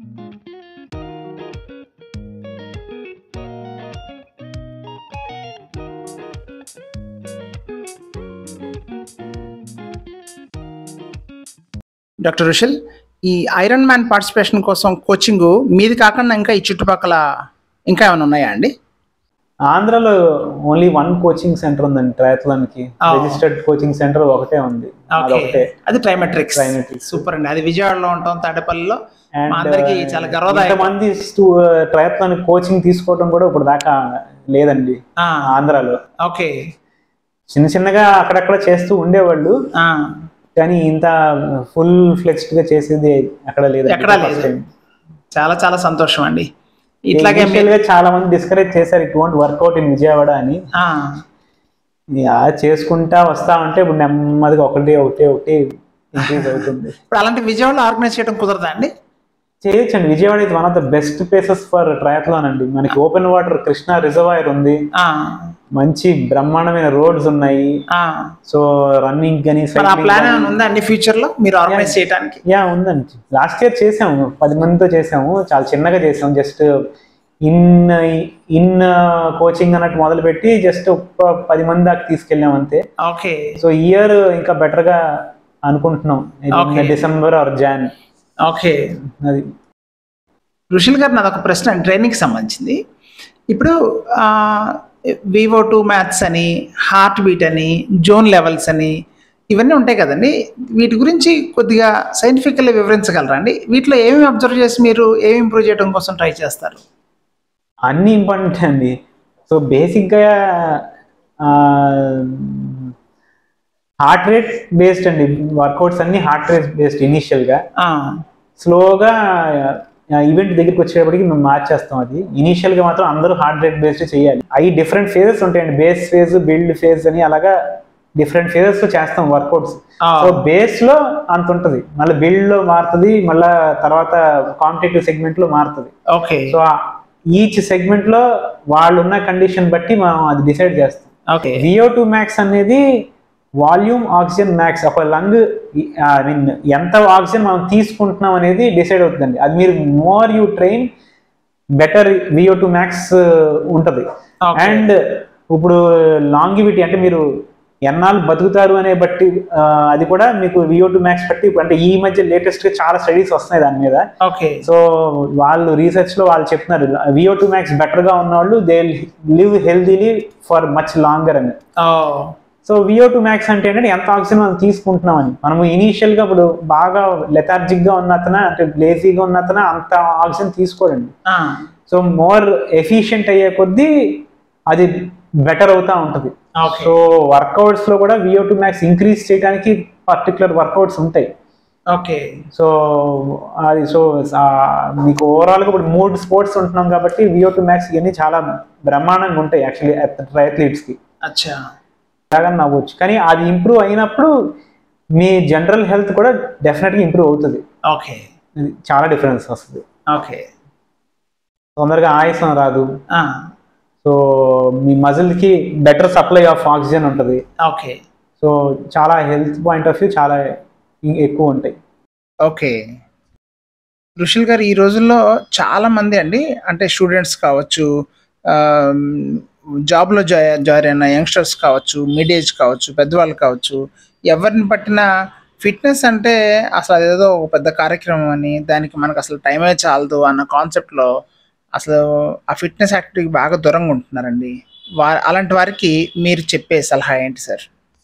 డాక్టర్ రుషల్ ఈ ఐరన్ మ్యాన్ పార్టిసిపేషన్ కోసం కోచింగ్ మీది కాకుండా ఇంకా ఈ చుట్టుపక్కల ఇంకా ఏమైనా ఉన్నాయా అండి ఆంధ్రాలో ఓన్లీ వన్ కోచింగ్ సెంటర్ ఉందండి ట్రయాథ్లాన్ కి Oh. రిజిస్టర్డ్ కోచింగ్ సెంటర్ ఒకటే ఉంది అదొకటే అది ట్రైమెట్రిక్స్ Trimetrics. సూపర్ అండి అది విజయవాడలో ఉంటాం తాడేపల్లిలో And, మా అందరికీ చాలా గర్వదాయకం మంది ట్రయాథ్లాన్ కోచింగ్ తీసుకోవడం కూడా ఇప్పుడు దాకా లేదండి ఆ, ఆంధ్రాలో ఓకే చిన్న చిన్నగా అక్కడక్కడ చేస్తూ ఉండేవాళ్ళు ఆ, కానీ ఇంత ఫుల్ ఫ్లెక్స్డ్ గా చేసేది అక్కడ లేదు ఎక్కడా లేదు. చాలా చాలా సంతోషం అండి ఇట్లాగే మీ- గా చాలా మంది డిస్కరేజ్ చేశారు it won't work out in Vijayawada అని ఆ, యా, చేసుకుంటా వస్తా ఉంటే ఇప్పుడు నెమ్మదిగా ఒకటి ఒకటి ఒకటి ఇంక్రీజ్ అవుతుంది ఇప్పుడు అలాంటి విజయవాడలో ఆర్గనైజ్ చేయడం కుదరదా అండి చేయొచ్చండి విజయవాడ ఇది one of the best places for triathlon అండి మనకి ఓపెన్ వాటర్ కృష్ణా రిజర్వాయర్ ఉంది ఆ, మంచి బ్రహ్మాండమైన రోడ్స్ ఉన్నాయి ఆ. సో రన్నింగ్ కానీ మరి ఆ ప్లాన్ ఏమైనా ఉందా అండి ఫ్యూచర్ లో మీరు ఆర్గనైజ్ చేయడానికి యా ఉందండి లాస్ట్ ఇయర్ చేసాము పది మందితో చేసాము చాలా చిన్నగా చేసాము జస్ట్ ఇన్ ఇన్ కోచింగ్ అన్నట్టు మొదలు పెట్టి జస్ట్ ఒక పది మంది దాకా తీసుకెళ్ళాం అంతే ఓకే సో ఇయర్ ఇంకా better గా అనుకుంటున్నాం Okay. December or Jan okay అది ఋషుల్ గారు నాది ఒక ప్రశ్న ట్రైనింగ్కి సంబంధించింది ఇప్పుడు వివో టూ మ్యాథ్స్ అని హార్ట్ బీట్ అని జోన్ లెవెల్స్ అని ఇవన్నీ ఉంటాయి కదండి వీటి గురించి కొద్దిగా సైంటిఫికల్గా వివరించగలరా అండి వీటిలో ఏమేమి అబ్జర్వ్ చేసి మీరు ఏమి ఇంప్రూవ్ చేయడం కోసం ట్రై చేస్తారు అన్ని ఇంపార్టెంట్ అండి సో బేసిక్గా హార్ట్ రేట్ బేస్డ్ అండి వర్కౌట్స్ అన్ని హార్ట్ రేట్ బేస్డ్ ఇనీషియల్గా ఆ, స్లోగా ఈవెంట్ దగ్గరికి వచ్చేటప్పటికి మేము మార్చేస్తాం అది ఇనీషియల్ గా మాత్రం అందరూ హార్ట్ రేట్ బేస్డ్ చేయాలి అవి డిఫరెంట్ ఫేజెస్ ఉంటాయండి బేస్ ఫేజ్ బిల్డ్ ఫేజ్ అని అలాగా డిఫరెంట్ ఫేజెస్ లో చేస్తాం వర్కౌట్స్ ఆ, సో బేస్ లో అంత ఉంటది మళ్ళీ బిల్డ్ లో మారుతుంది మళ్ళా తర్వాత కాంపిటేటివ్ సెగ్మెంట్ లో మారుతుంది ఓకే సో ఈచ్ సెగ్మెంట్ లో వాళ్ళు ఉన్న కండిషన్ బట్టి మనం అది డిసైడ్ చేస్తాం ఓకే విఓ టూ మ్యాక్స్ అనేది వాల్యూమ్ ఆక్సిజన్ మ్యాక్స్ ఒక లంగ్ ఐ మీన్ ఎంత ఆక్సిజన్ మనం తీసుకుంటున్నాం అనేది డిసైడ్ అవుతుందండి అది మీరు more you train better V O two max ఉంటుంది Okay. అండ్ ఇప్పుడు లాంగివిటీ అంటే మీరు ఎన్నాళ్ళు బతుకుతారు అనే బట్టి ఆ, అది కూడా మీకు విఓ టూ మ్యాక్స్ బట్టి ఇప్పుడు అంటే ఈ మధ్య లేటెస్ట్ గా చాలా స్టడీస్ వస్తున్నాయి దాని మీద ఓకే సో వాళ్ళు రీసెర్చ్ లో వాళ్ళు చెప్తున్నారు విఓ టూ మ్యాక్స్ బెటర్ గా ఉన్న వాళ్ళు they live healthily for much longer అని ఓ, సో విఓ టూ మ్యాక్స్ అంటే ఏంటంటే ఎంత ఆక్సిజన్ మనం తీసుకుంటున్నాం అని మనము ఇనీషియల్ గా ఇప్పుడు బాగా లెథార్జిక్ గా ఉన్న అతన అంటే లేజీగా ఉన్న అతన అంత ఆక్సిజన్ తీసుకోడండి ఆ, సో మోర్ ఎఫిషియెంట్ అయ్యే కొద్దీ అది బెటర్ అవుతా ఉంటది ఓకే సో వర్కౌట్స్ లో కూడా విఓ టూ మ్యాక్స్ ఇంక్రీజ్ చేయడానికి పర్టికులర్ వర్కౌట్స్ ఉంటాయి ఓకే సో అది సో ఆ, మీకు ఓవరాల్ గా ఇప్పుడు మూడు స్పోర్ట్స్ ఉంటున్నాం కాబట్టి విఓ టూ మ్యాక్స్ ఇవన్నీ చాలా బ్రహ్మాండంగా ఉంటాయి యాక్చువల్లీ ట్రయథ్లీట్స్ కి అచ్చా లాగా నవ్వచ్చు కానీ అది ఇంప్రూవ్ అయినప్పుడు మీ జనరల్ హెల్త్ కూడా డెఫినెట్గా ఇంప్రూవ్ అవుతుంది ఓకే ఇది చాలా డిఫరెన్స్ వస్తుంది ఓకే తొందరగా ఆయాసం రాదు ఆ, సో మీ మజిల్కి బెటర్ సప్లై ఆఫ్ ఆక్సిజన్ ఉంటుంది ఓకే సో చాలా హెల్త్ పాయింట్ ఆఫ్ వ్యూ చాలా ఇ- ఎక్కువ ఉంటాయి ఓకే ఋషుల్ గారు ఈ రోజుల్లో చాలా మంది అండి అంటే స్టూడెంట్స్ కావచ్చు ఆమ్, జాబ్లో జాయి జాయిన్ అయిన యంగ్స్టర్స్ కావచ్చు మిడ్ ఏజ్ కావచ్చు పెద్దవాళ్ళు కావచ్చు ఎవరిని పట్టినా ఫిట్నెస్ అంటే అసలు అదేదో ఒక పెద్ద కార్యక్రమం అని దానికి మనకు అసలు టైమే చాలదు అన్న కాన్సెప్ట్లో అసలు ఆ ఫిట్నెస్ యాక్టివిటీకి బాగా దూరంగా ఉంటున్నారండి వా అలాంటి వారికి మీరు చెప్పే సలహా ఏంటి సార్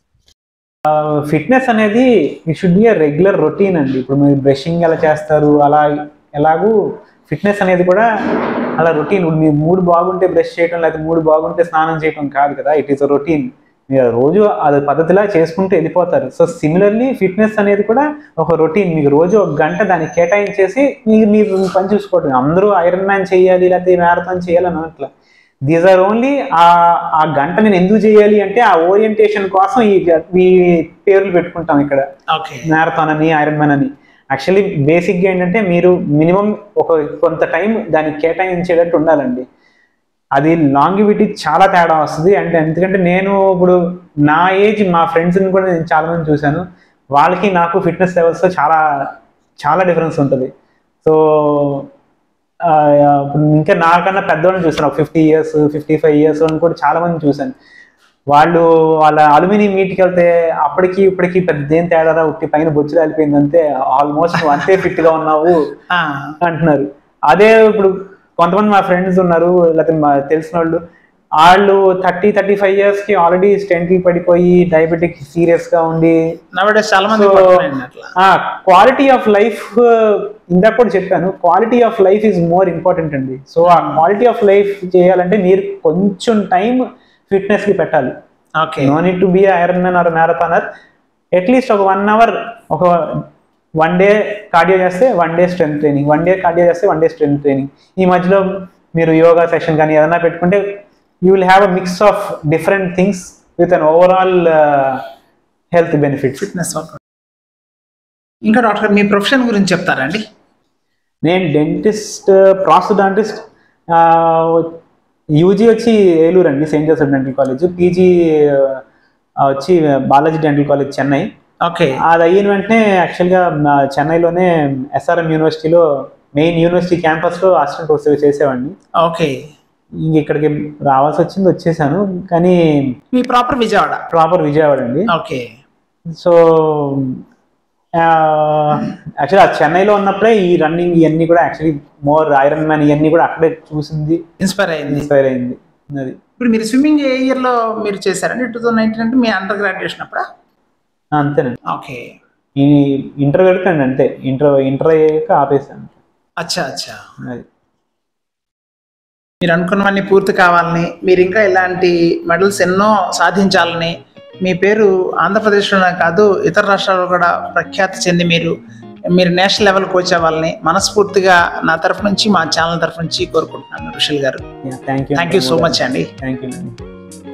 ఫిట్నెస్ అనేది it should be uh regular routine అండి ఇప్పుడు మీరు బ్రషింగ్ ఎలా చేస్తారు అలా ఎలాగూ ఫిట్నెస్ అనేది కూడా అలా రొటీన్ ఇప్పుడు మీ మూడు బాగుంటే బ్రష్ చేయడం లేకపోతే మూడు బాగుంటే స్నానం చేయడం కాదు కదా ఇట్ ఈస్ అ రొటీన్ మీరు రోజు అది పద్ధతిలా చేసుకుంటూ వెళ్ళిపోతారు సో సిమిలర్లీ ఫిట్నెస్ అనేది కూడా ఒక రొటీన్ మీకు రోజు ఒక గంట దానికి కేటాయించేసి మీరు మీరు మీ పని చూసుకోవడం అందరూ ఐరన్ మ్యాన్ చేయాలి లేకపోతే మ్యారథాన్ చేయాలి అని అనట్లా దీస్ ఆర్ ఓన్లీ ఆ ఆ గంట నేను ఎందుకు చేయాలి అంటే ఆ ఓరియంటేషన్ కోసం ఈ ఈ పేర్లు పెట్టుకుంటాం ఇక్కడ ఓకే మ్యారథాన్ అని ఐరన్ మ్యాన్ అని యాక్చువల్లీ బేసిక్గా ఏంటంటే మీరు మినిమం ఒక కొంత టైం దానికి కేటాయించేటట్టు ఉండాలండి అది లాంగివిటీ చాలా తేడా వస్తుంది అంటే ఎందుకంటే నేను ఇప్పుడు నా ఏజ్ మా ఫ్రెండ్స్ని కూడా నేను చాలా మంది చూశాను వాళ్ళకి నాకు ఫిట్నెస్ లెవెల్స్లో చాలా చాలా డిఫరెన్స్ ఉంటుంది సో ఆ, ఇప్పుడు ఇంకా నాకన్నా పెద్దవాళ్ళని చూసాను fifty years fifty five years అని కూడా చాలా మంది చూశాను వాళ్ళు వాళ్ళ అల్యూమినియం మీట్కి వెళ్తే అప్పటికి ఇప్పటికి పెద్ద ఏం తేడా ఉట్టి పైన బొచ్చులు వెళ్ళిపోయింది అంతే ఆల్మోస్ట్ నువ్వు అంతే ఫిట్ గా ఉన్నావు ఆ, అంటున్నారు అదే ఇప్పుడు కొంతమంది మా ఫ్రెండ్స్ ఉన్నారు లేకపోతే మా తెలిసిన వాళ్ళు వాళ్ళు థర్టీ థర్టీ ఫైవ్ ఇయర్స్ కి ఆల్రెడీ స్టెంట్లు పడిపోయి డయాబెటిక్ సీరియస్ గా ఉండి nowadays చాలా మంది So, పడుతున్నాయండి అట్లా క్వాలిటీ ఆఫ్ లైఫ్ ఇందాక కూడా చెప్పాను quality of life is more important అండి సో ఆ క్వాలిటీ ఆఫ్ లైఫ్ చేయాలంటే మీరు కొంచెం టైం ఫిట్నెస్ కి పెట్టాలి okay no need to be iron man or marathoner at least ఒక వన్ అవర్ ఒక వన్ డే కార్డియో చేస్తే one day strength training one day cardio చేస్తే వన్ డే స్ట్రెంత్ ట్రైనింగ్ ఈ మధ్యలో మీరు యోగా సెషన్ కానీ ఏదైనా పెట్టుకుంటే you will have a mix of different things with an overall health benefits fitness work ఇంకా డాక్టర్ మీ ప్రొఫెషన్ గురించి చెప్తారండి నేను డెంటిస్ట్ ప్రాస్టోడాంటిస్ట్ యూజీ వచ్చి ఏలూరు అండి saint Joseph dental college PG వచ్చి Balaji dental college Chennai okay అది అయిన వెంటనే యాక్చువల్గా మా చెన్నైలోనే ఎస్ఆర్ఎం యూనివర్సిటీలో మెయిన్ యూనివర్సిటీ క్యాంపస్లో అసిస్టెంట్ ప్రొఫెసర్ చేసేవాడిని ఓకే ఇంక ఇక్కడికి రావాల్సి వచ్చింది వచ్చేసాను కానీ మీ ప్రాపర్ విజయవాడ ప్రాపర్ విజయవాడ అండి ఓకే సో యాక్చువల్లీ ఆ చెన్నైలో ఉన్నప్పుడే ఈ రన్నింగ్ ఇవన్నీ కూడా యాక్చువల్లీ మోర్ ఐరన్ మ్యాన్ ఇవన్నీ కూడా అక్కడే చూసింది ఇన్స్పైర్ అయింది ఇన్స్పైర్ అయింది అది ఇప్పుడు మీరు స్విమ్మింగ్ ఏ ఇయర్ లో మీరు చేశారండి టూ థౌసండ్ నైన్టీన్ అంటే మీ అండర్ గ్రాడ్యుయేషన్ అప్పుడా అంతేనండి ఓకే ఈ ఇంటర్ వెళ్ళకండి అంతే ఇంటర్ ఇంటర్ అయ్యాక ఆపేసాను అచ్చా అచ్చా అది మీరు అనుకున్నవన్నీ పూర్తి కావాలని మీరు ఇంకా ఇలాంటి మెడల్స్ ఎన్నో సాధించాలని మీ పేరు ఆంధ్రప్రదేశ్లోనే కాదు ఇతర రాష్ట్రాల్లో కూడా ప్రఖ్యాతి చెంది మీరు మీరు నేషనల్ లెవెల్ కోచ్ అవ్వాలని మనస్ఫూర్తిగా నా తరఫు నుంచి మా ఛానల్ తరఫు నుంచి కోరుకుంటున్నాను రుషిల్ గారు thank you thank you so much అండి థ్యాంక్ యూ